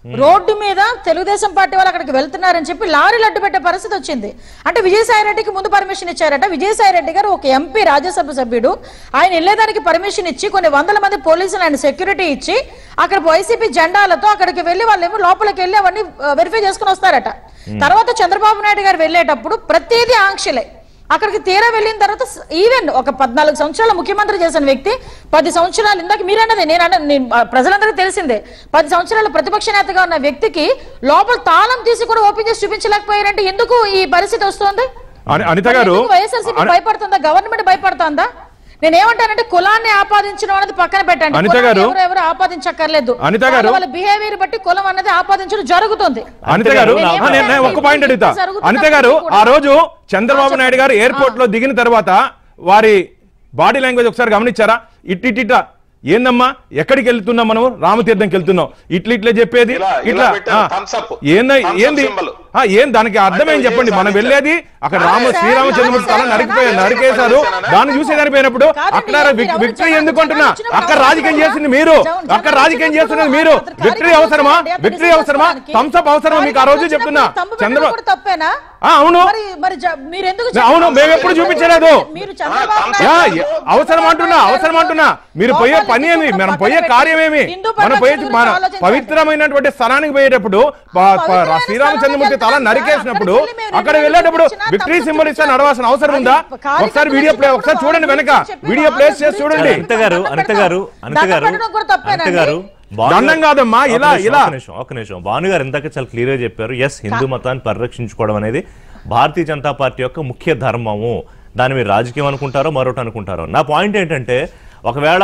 రోడ్డు మీద తెలుగుదేశం పార్టీ వాళ్ళు అక్కడికి వెళ్తున్నారని చెప్పి లారీలు అడ్డు పెట్టే పరిస్థితి వచ్చింది అంటే విజయసాయి రెడ్డికి ముందు పర్మిషన్ ఇచ్చారట విజయసాయి రెడ్డి గారు ఒక ఎంపీ రాజ్యసభ సభ్యుడు ఆయన వెళ్ళేదానికి పర్మిషన్ ఇచ్చి కొన్ని వందల మంది పోలీసులు ఆయన సెక్యూరిటీ ఇచ్చి అక్కడ వైసీపీ జెండాలతో అక్కడికి వెళ్ళి వాళ్ళు ఏమో లోపలికి వెళ్ళి అవన్నీ వెరిఫై చేసుకుని వస్తారట తర్వాత చంద్రబాబు నాయుడు గారు వెళ్ళేటప్పుడు ప్రతిదీ ఆంక్షలే అక్కడికి తీరా వెళ్ళిన తర్వాత ఈవెన్ ఒక పద్నాలుగు సంవత్సరాల ముఖ్యమంత్రి చేసిన వ్యక్తి పది సంవత్సరాలు ఇందాక మీరన్నది నేను అన్న నేను ఆ, ప్రజలందరికీ తెలిసిందే పది సంవత్సరాల ప్రతిపక్ష నేతగా ఉన్న వ్యక్తికి లోపల తాళం తీసి కూడా ఓపెన్ చేసి చూపించలేకపోయారంటే ఎందుకు ఈ పరిస్థితి వస్తుంది అని- అనిత గారు వైఎస్ఆర్సీపీ అని- భయపడుతుందా గవర్నమెంట్ భయపడుతుందా నేను ఏమంటానంటే కులాన్ని ఆపాదించడం అనేది పక్కన పెట్టండి అనిత కులాన్ని గారు- ఎవరు ఎవరు ఆపాదించక్కర్లేదు అనిత గారు- వాళ్ళ బిహేవియర్ బట్టి కులం అన్నది ఆపాదించడం జరుగుతుంది అనిత గారు నేను ఆ, నేను- నేను ఒక్క పాయింట్ అడుగుతా జరుగుతున్నప్పుడు అనిత గారు కూడా- ఆ రోజు చంద్రబాబు చెప్పండి. నాయుడు గారు ఎయిర్పోర్ట్ లో దిగిన తర్వాత వారి బాడీ లాంగ్వేజ్ ఒకసారి గమనించారా ఇట్ ఇట్ ఇట్లా ఏందమ్మా ఎక్కడికి వెళ్తున్నాం మనం రామతీర్థంకి వెళ్తున్నాం ఇట్లా ఇట్లా చెప్పేది ఇలా- ఇలా ఇట్లా పెట్టారు, ఆ, thumbs up. ఏంది Thumbs up ఏంది symbol. ఆ, ఏం దానికి అర్థం ఏం అంటే చెప్పండి విజయం మనం సాధించారు. వెళ్ళేది అక్కడ రామ సార్, శ్రీరామచంద్రమూర్తి తల సార్, నరికిపోయారు సార్, నరికేశారు సార్, దాన్ని చూసేదానికి పోయినప్పుడు కాదండి, అక్కడ మీరు ఎవరు విక్టరీ జనాలు ఎందుకు అంటున్నా వచ్చినప్పుడు అక్కడ అవసరమా? రాజకీయం చేసింది మీరు జనం- అక్కడ జనం రాజకీయం వచ్చినప్పుడు చేస్తున్నది మీరు అతను విక్టరీ కార్యకర్తలు అవసరమా అతను విక్టరీ నిజం అవసరమా చెప్పడానికి థమ్స్అప్ అవసరమా మీకు ఆ రోజు కార్యకర్తలు చెప్తున్నా వచ్చినప్పుడు తంబు చంద్రబాబు పెట్టడం కూడా తప్పేనా ఆ, అవును మరి మరి జ- మీరు ఎందుకు అవును మేము ఎప్పుడు చూపించలేదు మీరు చంద్రబాబు ఆ, యా, నాయుడు యా, అవసరం అంటున్నా అవసరం అంటున్నా మీరు పోయే పని ఏమి మనం పోయే కార్యం ఏమి మనం పోయే మన పవిత్రమైనటువంటి స్థలానికి పోయేటప్పుడు ప- ప- రా- శ్రీరామచంద్రమూర్తి తల నరికేసినప్పుడు అక్కడ వెళ్ళేటప్పుడు విక్టరీ సింబల్ ఇస్తే నడవాల్సిన అవసరం ఉందా ఒకసారి వీడియో ప్లే ఒకసారి చూడండి వెనక వీడియో ప్లేస్ చేసి చూడండి అనిత గారు అనిత గారు అనిత గారు అనిత గారు భాను దండం గారు- కాదమ్మా, ఒక ఇలా- నిమిషం, ఇలా. ఒక నిమిషం ఒక నిమిషం భాను గారు ఇందాక చాలా క్లియర్ గా చెప్పారు ఎస్ హిందూ మతాన్ని పరిరక్షించుకోవడం అనేది భారతీయ జనతా పార్టీ యొక్క ముఖ్య ధర్మము దాన్ని మీరు రాజకీయం అనుకుంటారో మరొకటి అనుకుంటారో నా పాయింట్ ఏంటంటే ఒకవేళ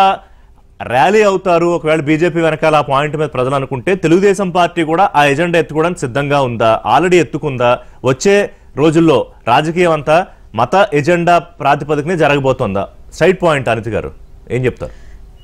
ర్యాలీ అవుతారు ఒకవేళ బీజేపీ వెనకాల ఆ పాయింట్ మీద ప్రజలు అనుకుంటే తెలుగుదేశం పార్టీ కూడా ఆ ఎజెండా ఎత్తుకోవడానికి సిద్ధంగా ఉందా ఆల్రెడీ ఎత్తుకుందా వచ్చే రోజుల్లో రాజకీయం అంతా మత ఎజెండా ప్రాతిపదికనే జరగబోతోందా సైడ్ పాయింట్ అనిత గారు ఏం చెప్తారు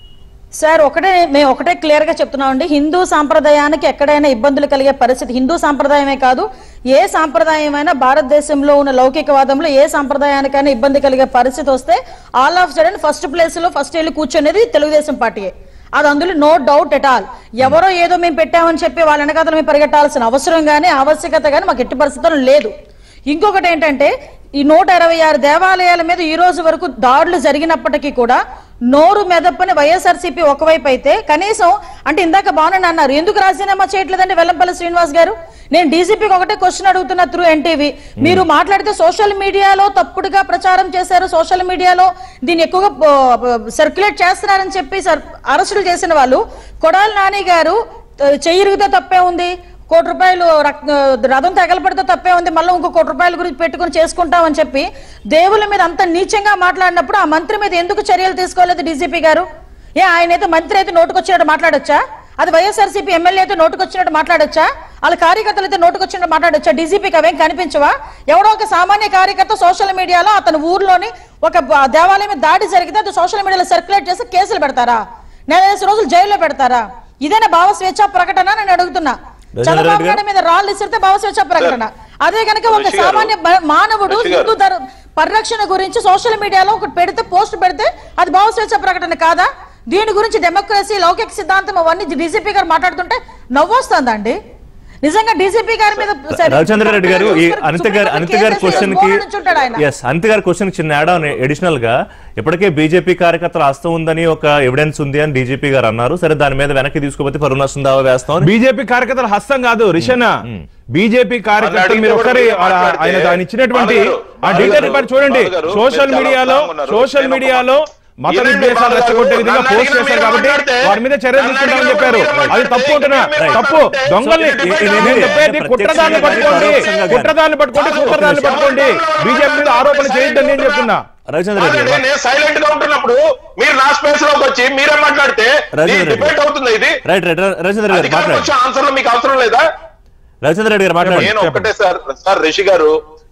సార్ ఒకటే మేము ఒకటే క్లియర్ గా చెప్తున్నామండి హిందూ సాంప్రదాయానికి ఎక్కడైనా ఇబ్బందులు కలిగే పరిస్థితి హిందూ సాంప్రదాయమే కాదు ఏ సాంప్రదాయమైనా భారతదేశంలో ఉన్న లౌకికవాదంలో ఏ సాంప్రదాయానికైనా ఇబ్బంది కలిగే పరిస్థితి వస్తే all of sudden first place లో ఫస్ట్ వెళ్ళి కూర్చునేది తెలుగుదేశం పార్టీయే అది అందులో నో డౌట్ ఎట్ ఆల్ ఎవరో ఏదో మేము పెట్టామని చెప్పి వాళ్ళ వెనకాతలు మేము పరిగెట్టాల్సిన అవసరం కానీ ఆవశ్యకత కానీ మాకు ఎట్టి పరిస్థితుల్లో లేదు ఇంకొకటి ఏంటంటే ఈ నూట ఇరవై ఆరు దేవాలయాల మీద ఈ రోజు వరకు దాడులు జరిగినప్పటికీ కూడా నోరు మెదప్పని వైఎస్ఆర్సీపీ ఒకవైపు అయితే కనీసం అంటే ఇందాక బాగున్నాను అన్నారు ఎందుకు రాజీనామా చేయట్లేదండి వెల్లంపల్లి శ్రీనివాస్ గారు నేను డీజీపీకి ఒకటే క్వశ్చన్ అడుగుతున్నా త్రూ ఎన్టీవీ మీరు మాట్లాడితే సోషల్ మీడియాలో తప్పుడుగా ప్రచారం చేశారు సోషల్ మీడియాలో దీన్ని ఎక్కువగా సర్క్యులేట్ చేస్తున్నారని చెప్పి సర్ అరెస్టులు చేసిన వాళ్ళు కొడాలి నాని గారు చెయ్యిరిగితే తప్పే ఉంది కోటి రూపాయలు రక్- రథం తగలబడితే తప్పే ఉంది మళ్ళీ ఇంకో కోటి రూపాయల గురించి పెట్టుకుని చేసుకుంటామని చెప్పి దేవుళ్ళ మీద అంత నీచంగా మాట్లాడినప్పుడు ఆ మంత్రి మీద ఎందుకు చర్యలు తీసుకోలేదు డీజీపీ గారు ఏ ఆయన అయితే మంత్రి అయితే నోటుకొచ్చినట్టు మాట్లాడొచ్చా అది వైఎస్ఆర్సీపీ ఎమ్మెల్యే అయితే నోటుకొచ్చినట్టు మాట్లాడొచ్చా వాళ్ళ కార్యకర్తలు అయితే నోటుకొచ్చినట్టు మాట్లాడొచ్చా డీజీపీకి అవేం కనిపించవా ఎవడో ఒక సామాన్య కార్యకర్త సోషల్ మీడియాలో అతని ఊర్లోని ఒక బ- దేవాలయం మీద దాడి జరిగితే అది సోషల్ మీడియాలో సర్క్యులేట్ చేసి కేసులు పెడతారా నెల రోజులు జైల్లో పెడతారా ఇదేనా భావ స్వేచ్ఛ ప్రకటన నేను అడుగుతున్నా చంద్రబాబు గారు. నాయుడు మీద రాళ్ళు ఇస్తే భావ స్వేచ్ఛ ప్రకటన అదే కనుక ఒక ఋషి గారు. సామాన్య బ- మానవుడు ఋషి గారు. హిందూ ధర్- పరిరక్షణ గురించి సోషల్ మీడియాలో ఒకటి పెడితే పోస్ట్ పెడితే అది భావ స్వేచ్ఛ ప్రకటన కాదా దీని గురించి డెమోక్రసీ లౌకిక సిద్ధాంతం అవన్నీ డీజీపీ గారు మాట్లాడుతుంటే నవ్వొస్తుందండి నిజంగా డీజీపీ గారి మీద సరే, రవిచంద్ర రెడ్డి గారు ఈ అనిత గారు అనిత గారి కేసెస్ క్వశ్చన్ కి మోహన్ నుంచుంటాడు ఆయన. ఎస్ అనిత గారి క్వశ్చన్ చిన్న యాడ్ అడిషనల్ గా ఇప్పటికే బీజేపీ కార్యకర్తల హస్తం ఉందని ఒక ఎవిడెన్స్ ఉంది అని డీజీపీ గారు అన్నారు సరే దాని మీద వెనక్కి తీసుకుపోతే పరువు నష్టం దావా వేస్తాం అని బీజేపీ కార్యకర్తల హస్తం కాదు రిషన్ బీజేపీ కార్యకర్తలు మీరు ఒకసారి ఆయన ఆయన ఇచ్చినటువంటి ఆ డీటెయిల్ రిపోర్ట్ చూడండి సోషల్ మీడియాలో సోషల్ మీడియాలో మత విద్వేషాలు రెచ్చగొట్టే విధంగా పోస్ట్ చేశారు కాబట్టి వారి మీద చర్యలు తీసుకుంటామని చెప్పారు అది తప్పు ఉంటున్నా తప్పు దొంగల్ని నేను చెప్పేది కుట్రదాన్ని పట్టుకోండి కుట్రదాన్ని పట్టుకోండి సూత్రదాన్ని పట్టుకోండి బీజేపీ మీద ఆరోపణ చేయొద్దని నేను చెప్తున్నా రవిచంద్ర రెడ్డి గారు నేను సైలెంట్ గా ఉంటున్నప్పుడు మీరు నా స్పేస్ లోకి వచ్చి మీరే మాట్లాడితే రాజేంద్ర రెడ్డి. డిబేట్ అవుతుంది ఇది రైట్ రైట్ రవిచంద్ర గారు అధికారం మాట్లాడండి వచ్చే ఆన్సర్లు మీకు అవసరం లేదా రవిచంద్ర రెడ్డి గారు మాట్లాడండి నేను ఒకటే సార్ సార్ రిషి గారు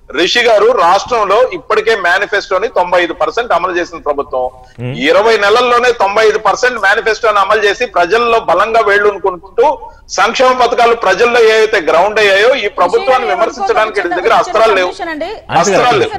రిషి గారు రాష్ట్రంలో ఇప్పటికే మేనిఫెస్టోని తొంభై ఐదు పర్సెంట్ అమలు చేసిన ప్రభుత్వం ఇరవై నెలల్లోనే తొంభై ఐదు పర్సెంట్ మేనిఫెస్టోని అమలు చేసి ప్రజల్లో బలంగా వేళ్ళునుకుంటూ సంక్షేమ పథకాలు ప్రజల్లో ఏవైతే గ్రౌండ్ అయ్యాయో ఈ ప్రభుత్వాన్ని విమర్శించడానికి వీళ్ళ దగ్గర అస్త్రాలు లేవు అస్త్రాలు లేవు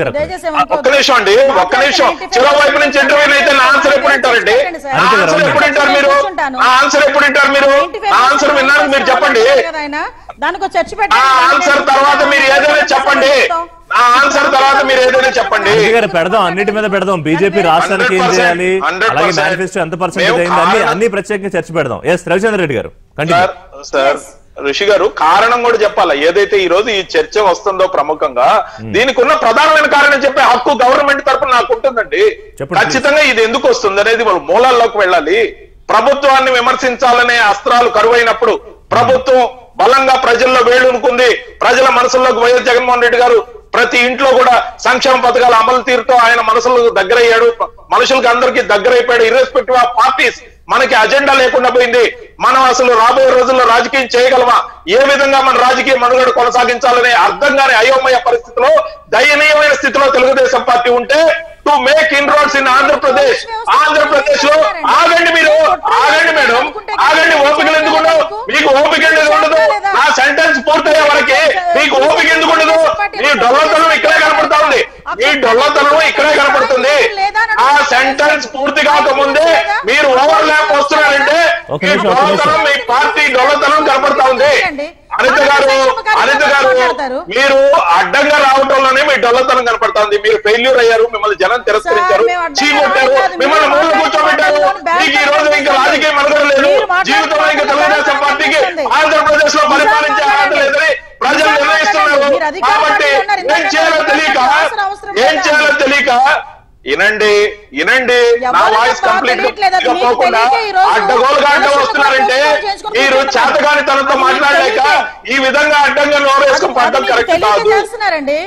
ఒక్క నిమిషం అండి ఒక్క నిమిషం చిరో వైపు నుంచి ఇంటర్వ్యూ అయితే నా ఆన్సర్ ఎప్పుడు వింటారండి నా ఆన్సర్ ఎప్పుడు వింటారు మీరు నా ఆన్సర్ ఎప్పుడు వింటారు మీరు నా ఆన్సర్ విన్నాను మీరు చెప్పండి దానికి ఒక చర్చ నా ఆన్సర్ తర్వాత మీరు ఏదైనా చెప్పండి నా ఆన్సర్ తర్వాత మీరు ఏదైనా చెప్పండి రెడ్డి గారు పెడదాం అన్నిటి మీద పెడదాం బీజేపీ రాష్ట్రానికి ఏం 100%, చేయాలి 100%. అలాగే మేనిఫెస్టో ఎంత పర్సెంటేజ్ మేము అయింది అన్ని కారణం- అన్ని ప్రత్యేకంగా చర్చ పెడదాం ఎస్ రవిచంద్ర రెడ్డి గారు కంటిన్యూ సార్ సార్ ఋషి గారు కారణం కూడా చెప్పాలా ఏదైతే ఈ రోజు ఈ చర్చ వస్తుందో ప్రముఖంగా దీనికి ఉన్న ప్రధానమైన కారణం చెప్పే హక్కు గవర్నమెంట్ తరపున నాకు ఉంటుందండి చెప్పండి, ఖచ్చితంగా ఇది ఎందుకు వస్తుంది అనేది వాళ్ళు మూలాల్లోకి వెళ్ళాలి ప్రభుత్వాన్ని విమర్శించాలనే అస్త్రాలు కరువైనప్పుడు ప్రభుత్వం బలంగా ప్రజల్లో వేళ్ళునుకుంది ప్రజల మనసుల్లోకి వైఎస్ జగన్మోహన్ రెడ్డి గారు ప్రతి ఇంట్లో కూడా సంక్షేమ పథకాల అమలు తీరుతో ఆయన మనసులకు దగ్గరయ్యాడు మనుషులకు అందరికీ దగ్గరైపోయాడు ఇర్రెస్పెక్టివ్ ఆఫ్ పార్టీస్ మనకి అజెండా లేకుండా పోయింది మనం అసలు రాబోయే రోజుల్లో రాజకీయం చేయగలమా ఏ విధంగా మన రాజకీయ మనుగడ కొనసాగించాలనే అర్థం కాని అయోమయ పరిస్థితిలో దయనీయమైన స్థితిలో తెలుగుదేశం పార్టీ ఉంటే to make inroads in Andhra Pradesh ఆంధ్రప్రదేశ్ లో ఆగండి మీరు ఆగండి మేడం ఆగండి ఓపికలు ఎందుకు ఉండవు మీకు ఓపిక ఎందుకు ఉండదు నా సెంటెన్స్ పూర్తయ్యే వరకే మీకు ఓపిక ఎందుకు ఉండదు మీ డొల్లతనం ఇక్కడే కనపడతా ఉంది మీ డొల్లతనం ఇక్కడే కనపడుతుంది ఆ సెంటెన్స్ పూర్తి కాకముందే మీరు ఓవర్ ల్యాప్ వస్తున్నారంటే ఒక మీ నిమిషం, ఒక నిమిషం. డొల్లతనం మీ పార్టీ డొల్లతనం కనపడతా ఉంది అనిత గారు అనిత గారు మీరు అడ్డంగా రావటంలోనే మీ డొల్లతనం కనపడతా ఉంది మీరు ఫెయిల్యూర్ అయ్యారు మిమ్మల్ని జనం తిరస్కరించారు సార్, మేము అడ్డంగా చీకొట్టారు రాలేదు. మిమ్మల్ని మీరు మూల కూర్చోబెట్టారు మాట్లాడే మీకు ఈ రోజు ఇంకా రాజకీయ మనగడ లేదు మీరు మాట్లాడే జీవితంలో ఇంకా మాటలు తెలుగుదేశం బాగా పార్టీకి అనిపిస్తుంది. ఆంధ్రప్రదేశ్ లో పరిపాలించే నిజాలు అర్హత లేదని ప్రజలు నిజాలు నిర్ణయిస్తున్నారు మీరు అధికార కాబట్టి పార్టీలో ఉన్నారు. ఏం చేయాలో ఇంతకంటే తెలియక అవసరం అవసరం ఏం లేదా? చేయాలో తెలియక వినండి వినండి నా ఎవరు వాయిస్ మాకు కంప్లీట్ తెలియట్లేదు. అది మీకు పోకుండా తెలియక ఈ రోజు అడ్డగోలుగా అడ్డం ఎలక్షన్ వస్తున్నారంటే ప్రపోజల్ చేసుకొని మీరు కూర్చుంటున్నారు. చేతగాని తనతో అది మీకు మాట్లాడలేక తెలియకే. ఈ విధంగా అడ్డంగా నోరేసుకుని పడడం అది మీకు కరెక్ట్ తెలియక కాదు చేస్తున్నారండి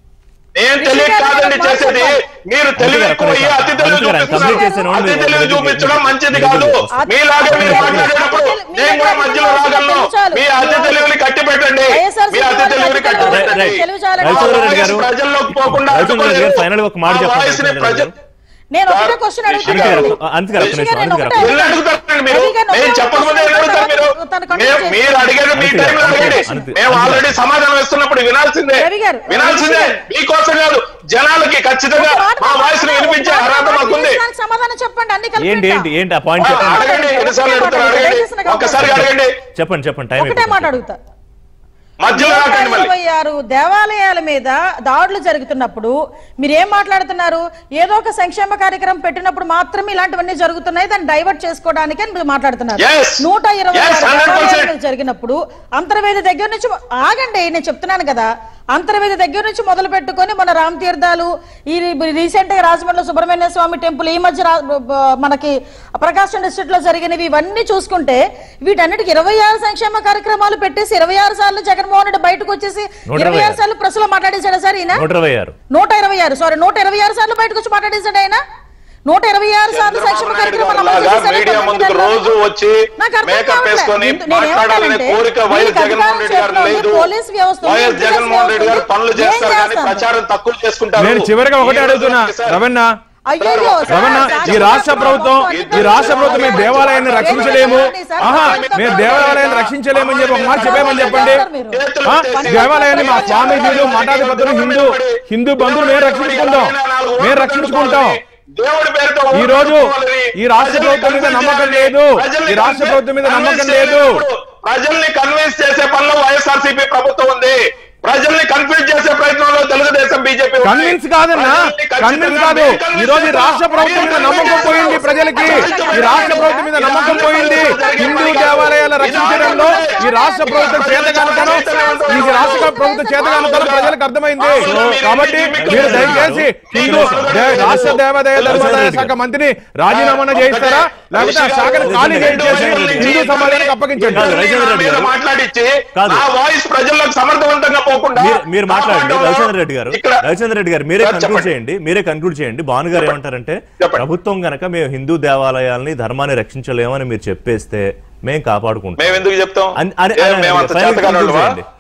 నేను తెలియక కాదండి చేసేది మీరు తెలివి ఎక్కువ అయ్యి అతి తెలివి చూపిస్తున్నారు అతి తెలివి చూపించడం మంచిది కాదు మీలాగే మీరు మాట్లాడేటప్పుడు నేను కూడా మధ్యలో రాగలను మీ అతి తెలివిని కట్టి పెట్టండి మీ అతి తెలివిని కట్టి పెట్టండి రవిచంద్ర రెడ్డి గారు ప్రజల్లోకి పోకుండా రవిచంద్ర రెడ్డి గారు ఫైనల్ ఒక మాట ఆ చెప్పండి వాయిస్ని రవిచంద్ర రెడ్డి ప్రజ- గారు. నేను ఒకటే క్వశ్చన్ రిషి గారు, అడుగుతాను అంతే గారు, రిషి ఒక్క గారు, నిమిషం, నేను అంతే ఒకటే ఎల్లు అడుగుతారండి మీరు రవి గారు, నేను ఒక్క చెప్పకపోతే ఎల్లు అడుగుతారు మీరు తను continue మేము- చేసి- మీరు అడిగేది మీ అంతే, టైంలో అంతే, అడగండి అంతే. మేము ఆల్రెడీ సమాధానం ఇస్తున్నప్పుడు వినాల్సిందే రవి గారు, వినాల్సిందే రవి గారు. మీకోసం కాదు జనాలకి ఖచ్చితంగా మా వాయిస్ ని వినిపించే అర్హత మాకుంది దానికి సమాధానం చెప్పండి అన్ని కలిపి ఏంటి ఏంటి ఏంటి ఆ పాయింట్ ఆ, చెప్పండి అడగండి ఎన్నిసార్లు అడుగుతారు అడగండి ఒక్కసారి అడగండి చెప్పండి చెప్పండి టైం ఒకటే అయిపోతుంది. మాట అడుగుతా మధ్యలో నూట రాకండి మళ్ళీ ఇరవై ఆరు దేవాలయాల మీద దాడులు జరుగుతున్నప్పుడు మీరు ఏం మాట్లాడుతున్నారు ఏదో ఒక సంక్షేమ కార్యక్రమం పెట్టినప్పుడు మాత్రమే ఇలాంటివన్నీ జరుగుతున్నాయి దాన్ని డైవర్ట్ చేసుకోవడానికి అని మీరు మాట్లాడుతున్నారు Yes. నూట ఇరవై Yes, ఆరు 100%. దేవాలయాల మీద జరిగినప్పుడు అంతర్వేది దగ్గర నుంచి ఆగండి నేను చెప్తున్నాను కదా అంతర్వేది దగ్గర నుంచి మొదలు పెట్టుకొని మన రామ్ తీర్థాలు ఈ రీసెంట్ గా రాజమండ్రిలో సుబ్రహ్మణ్య స్వామి టెంపుల్ ఈ మధ్య రా- బ- మనకి ప్రకాశం డిస్ట్రిక్ట్ లో జరిగినవి ఇవన్నీ చూసుకుంటే వీటన్నిటికి ఇరవై ఆరు సంక్షేమ కార్యక్రమాలు పెట్టేసి ఇరవై ఆరు సార్లు జగన్మోహన్ రెడ్డి బయటకు వచ్చేసి నూట ఇరవై ఇరవై ఆరు సార్లు ప్రెస్ లో మాట్లాడేశాడు సార్ ఈయన నూట ఇరవై ఆరు నూట ఇరవై ఆరు సారీ నూట ఇరవై ఆరు సార్లు బయటకు వచ్చి మాట్లాడేశాడు ఆయన నూట ఇరవై ఆరు సార్లు సంక్షేమ చంద్రబాబు నాయుడు కార్యక్రమాలు గారు అమలు లాగా చేశారు మీడియా తొమ్మిది ముందుకు నెలల్లో. రోజు వచ్చి నాకు అర్థం మేకప్ కావట్లే. వేసుకొని నేను- నేను మాట్లాడాలనే ఏమంటానంటే, కోరిక వైఎస్ మీకు జగన్మోహన్ రెడ్డి గారు అధికారం లేదు చేతిలో ఉంది, పోలీస్ వ్యవస్థ ఉంది, వైఎస్ విజిలెన్స్ జగన్మోహన్ రెడ్డి గారు వ్యవస్థ పనులు ఉంది. చేస్తారు ఏం కానీ చేస్తాం? ప్రచారం తక్కువ చేసుకుంటారు నేను చివరిగా ఒకటే ఈ రోజు అడుగుతున్నా సార్, రవణ అయ్యయ్యో, సార్, రమణ సార్, ఈ రాష్ట్ర సార్, ప్రభుత్వం సార్, ఈ రాష్ట్ర ప్రభుత్వం మేము సార్, దేవాలయాన్ని సార్, రక్షించలేము సార్, ఆహా సార్, మేము సార్, దేవాలయాన్ని రక్షించలేమని చెప్పి ఒక మాట చెప్పేమని చెప్పండి చేతులు ఆ? ఎత్తేసి- దేవాలయాన్ని మా స్వామీజీలు మఠాధిపతులు హిందూ హిందూ బంధువులు మేము రక్షించుకుంటాం మేము రక్షించుకుంటాం దేవుడి పేరుతో ఈ రోజు ఓట్లు ఈ రాష్ట్ర ప్రభుత్వం మీద నమ్మకం లేదు ఈ రాష్ట్ర ప్రభుత్వం మీద నమ్మకం లేదు ప్రజల్ని కన్విన్స్ చేసే పనిలో వైఎస్ఆర్సీపీ ప్రభుత్వం ఉంది ప్రజల్ని కన్ఫ్యూజ్ చేసే ప్రయత్నంలో తెలుగుదేశం బీజేపీ ఉంది. కన్విన్స్ కాదన్నా ప్రజల్ని ఖచ్చితంగా కన్విన్స్ కాదు మీరు convince ఈ రోజు ఈ రాష్ట్ర చేస్తారు. ప్రభుత్వం మీద మీరు నమ్మకం convince పోయింది చేస్తారు. ప్రజలకి ఈ రాష్ట్ర ప్రభుత్వం మీద నమ్మకం పోయింది హిందూ దేవాలయాల రక్షించడంలో ఈ రాష్ట్ర ప్రభుత్వం చేతగానుతనం ఈ రాష్ట్ర ప్రభుత్వం చేతగానుతనం ప్రజలకు అర్థమైంది కాబట్టి మీరు దయచేసి హిందూ దే- రాష్ట్ర దేవాదాయ ధర్మాదాయ శాఖ మంత్రిని రాజీనామా చేయిస్తారా లేకపోతే ఆ శాఖను ఖాళీ చేయించేసి హిందూ సమాజానికి అప్పగించండి కాదు, రవిచంద్ర రెడ్డి గారు. మాట్లాడించి కాదు. ఆ వాయిస్ ప్రజల్లోకి సమర్థవంతంగా పోకుండా మీరు మీరు మాట్లాడండి కాపాడడంలో రవిచంద్ర రెడ్డి గారు ఇక్కడ రవిచంద్ర రెడ్డి గారు మీరే సార్, కన్క్లూడ్ చెప్పండి. చేయండి మీరే కన్క్లూడ్ చేయండి భాను గారు ఏమంటారంటే చెప్పండి. ప్రభుత్వం గనక మేము హిందూ దేవాలయాల్ని ధర్మాన్ని రక్షించలేమని మీరు చెప్పేస్తే మేము కాపాడుకుంటాం మేము ఎందుకు చెప్తాం అన్- అని- ఏ, అని- మేము అంత final చేతకాని conclude వాళ్ళమా? చేయండి.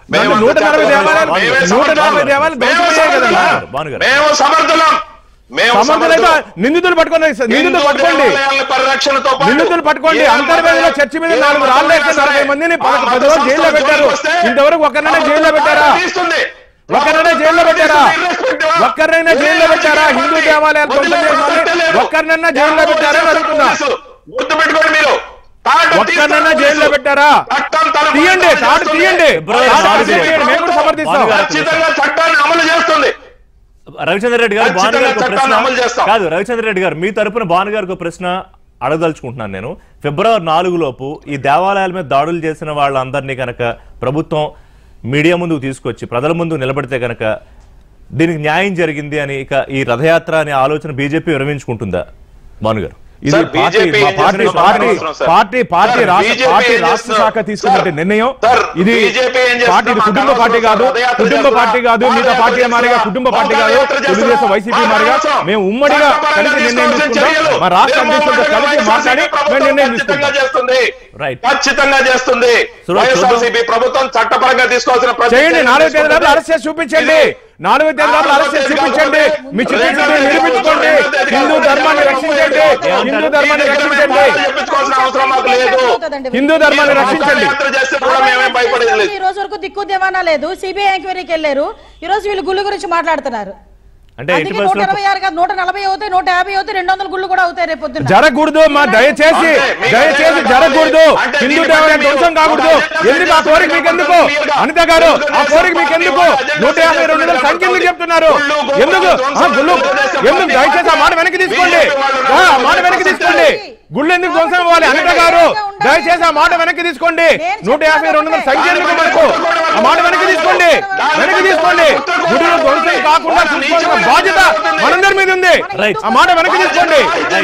మేము నూట నలభై అంత దేవాలయాలు మేమే నూట నలభై సమర్థులం. దేవాలయాలు మేము ధ్వంసమయ్యాయి కదన్నా సమర్థులం. భానుగారు. మేము సమర్థులం మేము సమర్థులైతే సమర్థులం. నిందితులు పట్టుకోండి నిందితులు హిందూ పట్టుకోండి దేవాలయాల పరిరక్షణతో పాటు నిందితులు పట్టుకోండి ఏ అంతర్వేదిలో మతం- చర్చి మీద ఏ నాలుగు మతం రాళ్ళు అయినా వేస్తే సరే, నలభై మందిని ఆ పద- మత పది రోజులు జైల్లో సంస్థల పెట్టారు జోలికి వస్తే ఇంతవరకు ఒక్కరినైనా జైల్లో పెట్టారా తీస్తుంది. ఒక్కరినైనా జైల్లో పెట్టారా ఒక్కరినైనా జైల్లో పెట్టారా హిందూ దేవాలయాలు ధ్వంసం చేసిన వాళ్ళని ఒక్కరినైనా జైల్లో పెట్టారా అని అడుగుతున్నా గుర్తు పెట్టుకోండి మీరు తాట ఒక్కరినైనా తీస్తారు జైల్లో పెట్టారా చట్టం తన తీయండి పని తాడు చేస్తుంది. తీయండి ఫిబ్రవరి తాడు నాలుగు తీయండి. మేము కూడా సమర్థిస్తాం భానుగారు. ఖచ్చితంగా చట్టాన్ని అమలు చేస్తుంది రవిచంద్ర రెడ్డి గారు ఖచ్చితంగా భాను గారికి ఒక చట్టాన్ని అమలు ప్రశ్న చేస్తాం. కాదు రవిచంద్ర రెడ్డి గారు మీ తరపున భాను గారికి ఒక ప్రశ్న అడగదలుచుకుంటున్నాను నేను ఫిబ్రవరి నాలుగు లోపు ఈ దేవాలయాల మీద దాడులు చేసిన వాళ్ళందరినీ కనుక ప్రభుత్వం మీడియా ముందుకు తీసుకొచ్చి ప్రజల ముందు నిలబడితే కనుక దీనికి న్యాయం జరిగింది అని ఇక ఈ రథయాత్ర అనే ఆలోచన బీజేపీ విరమించుకుంటుందా భాను గారు ఇది సార్, పార్టీ BJP మా ఏం పార్టీ చేస్తుందో పార్టీ మాకు అవసరం, సార్. పార్టీ పార్టీ సార్, రాష్ట్ర BJP పార్టీ ఏం రాష్ట్ర చేస్తుందో- శాఖ తీసుకున్న సార్, నిర్ణయం సార్, ఇది BJP ఏం చేస్తుందో పార్టీ ఇది మాకు కుటుంబ అనవసరం, పార్టీ కాదు రథయాత్ర కుటుంబ చేస్తున్నా, పార్టీ కాదు మిగతా పాదయాత్ర పార్టీ మారిగా చేస్తున్నా, కుటుంబ పార్టీ కాదు పాదయాత్ర చేస్తున్నా, తెలుగుదేశం వైసీపీ మాకు మారిగా అనవసరం. మేము ఉమ్మడిగా చట్టపరంగా కలిసి నిర్ణయం తీసుకోవాల్సిన తీసుకుంటాం చర్యలు మా రాష్ట్ర అధ్యక్షులతో నిర్మూలన కలిసి మాట్లాడి ప్రభుత్వం మేము నిర్ణయం ఖచ్చితంగా తీసుకుంటాం చేస్తుంది Right. ఖచ్చితంగా చేస్తుంది So, వైఎస్ఆర్సీపీ ప్రభుత్వం చట్టపరంగా తీసుకోవాల్సిన ప్రతి చేయండి చర్యలు నాలుగు తేదీ తీసుకుంటుంది. అరెస్ట్ చేసి చూపించండి నాలుగు తేదీ అరెస్ట్ చేసి చూపించండి మీ చిత్తశుద్ధిని నిరూపించుకోండి హిందూ ధర్మాన్ని రక్షించండి హిందూ ధర్మాన్ని రక్షించండి చెప్పించుకోవాల్సిన అవసరం మాకు లేదు హిందూ ధర్మాన్ని రక్షించండి పాదయాత్ర చేస్తే కూడా మేమేం భయపడేది లేదు ఈ రోజు వరకు దిక్కు దివానా లేదు సిబిఐ ఎంక్వైరీకి వెళ్ళారు ఈ రోజు వీళ్ళు గుళ్ళు గురించి మాట్లాడుతున్నారు అంటే ఎట్టి అందుకే నూట పరిస్థితుల్లో ఇరవై ఆరు కాదు నూట నలభై అవుతాయి నూట యాభై అవుతాయి రెండు వందల గుళ్ళు కూడా అవుతాయి రేపు పొద్దున్న జరగకూడదు మా దయచేసి అంటే మీకు దయచేసి అదే జరగకూడదు అంటే హిందూ దీన్ని దేవాలయం బట్టి ధ్వంసం మీరు కాకూడదు ఒక ఎందుకు ఆ కోరిక మీకు ఎందుకు అనిత గారు ఆ కోరిక మీకు ఎందుకు నూట యాభై రెండు వందల సంఖ్య ఎందుకు చెప్తున్నారు ఎందుకు ఆ గుళ్ళు ఎందుకు దయచేసి ఆ మాట వెనక్కి తీసుకోండి ఆ ఆ మాట వెనక్కి తీసుకోండి గుళ్ళు ఎందుకు ధ్వంసం అవ్వాలి అనిత గారు దయచేసి ఆ మాట వెనక్కి తీసుకోండి నూట యాభై రెండు వందల సంఖ్య ఎందుకు మనకు ఆ మాట వెనక్కి తీసుకోండి వెనక్కి తీసుకోండి గుడిలో ధ్వంసం కాకుండా చూసుకోవాల్సిన బాధ్యత మనందరి మీద ఉంది Right. ఆ మాట వెనక్కి తీసుకోండి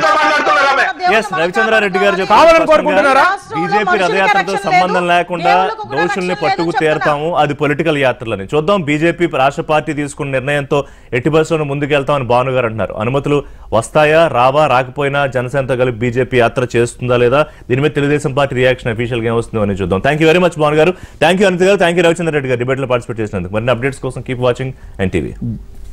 ఎస్ రవిచంద్రారెడ్డి గారు చెప్పిన కావాలని స్పష్టంగా కోరుకుంటున్నారా? బీజేపీ రథయాత్రతో సంబంధం లేకుండా దోషుల్ని పట్టుకు తీరతాము అది పొలిటికల్ యాత్రలని చూద్దాం బీజేపీ రాష్ట్ర పార్టీ తీసుకున్న నిర్ణయంతో ఎట్టి బస్సులను ముందుకెళ్తామని భాను గారు అంటున్నారు అనుమతులు వస్తాయా రావా రాకపోయినా జనసేనతో కలిపి బీజేపీ యాత్ర చేస్తుందా లేదా దీని మీద తెలుగుదేశం పార్టీ రియాక్షన్ అఫీషియల్ గా ఏమొస్తుందో అని చూద్దాం thank you very much Bhanu garu thank you Anitha గారు థ్యాంక్ యూ రవిచంద్ర రెడ్డి గారు డిబేట్ లో పార్టిసిపేట్ చేసినందుకు మరిన్ని అప్డేట్స్ కోసం కీప్ వాచింగ్ అండ్ టీవీ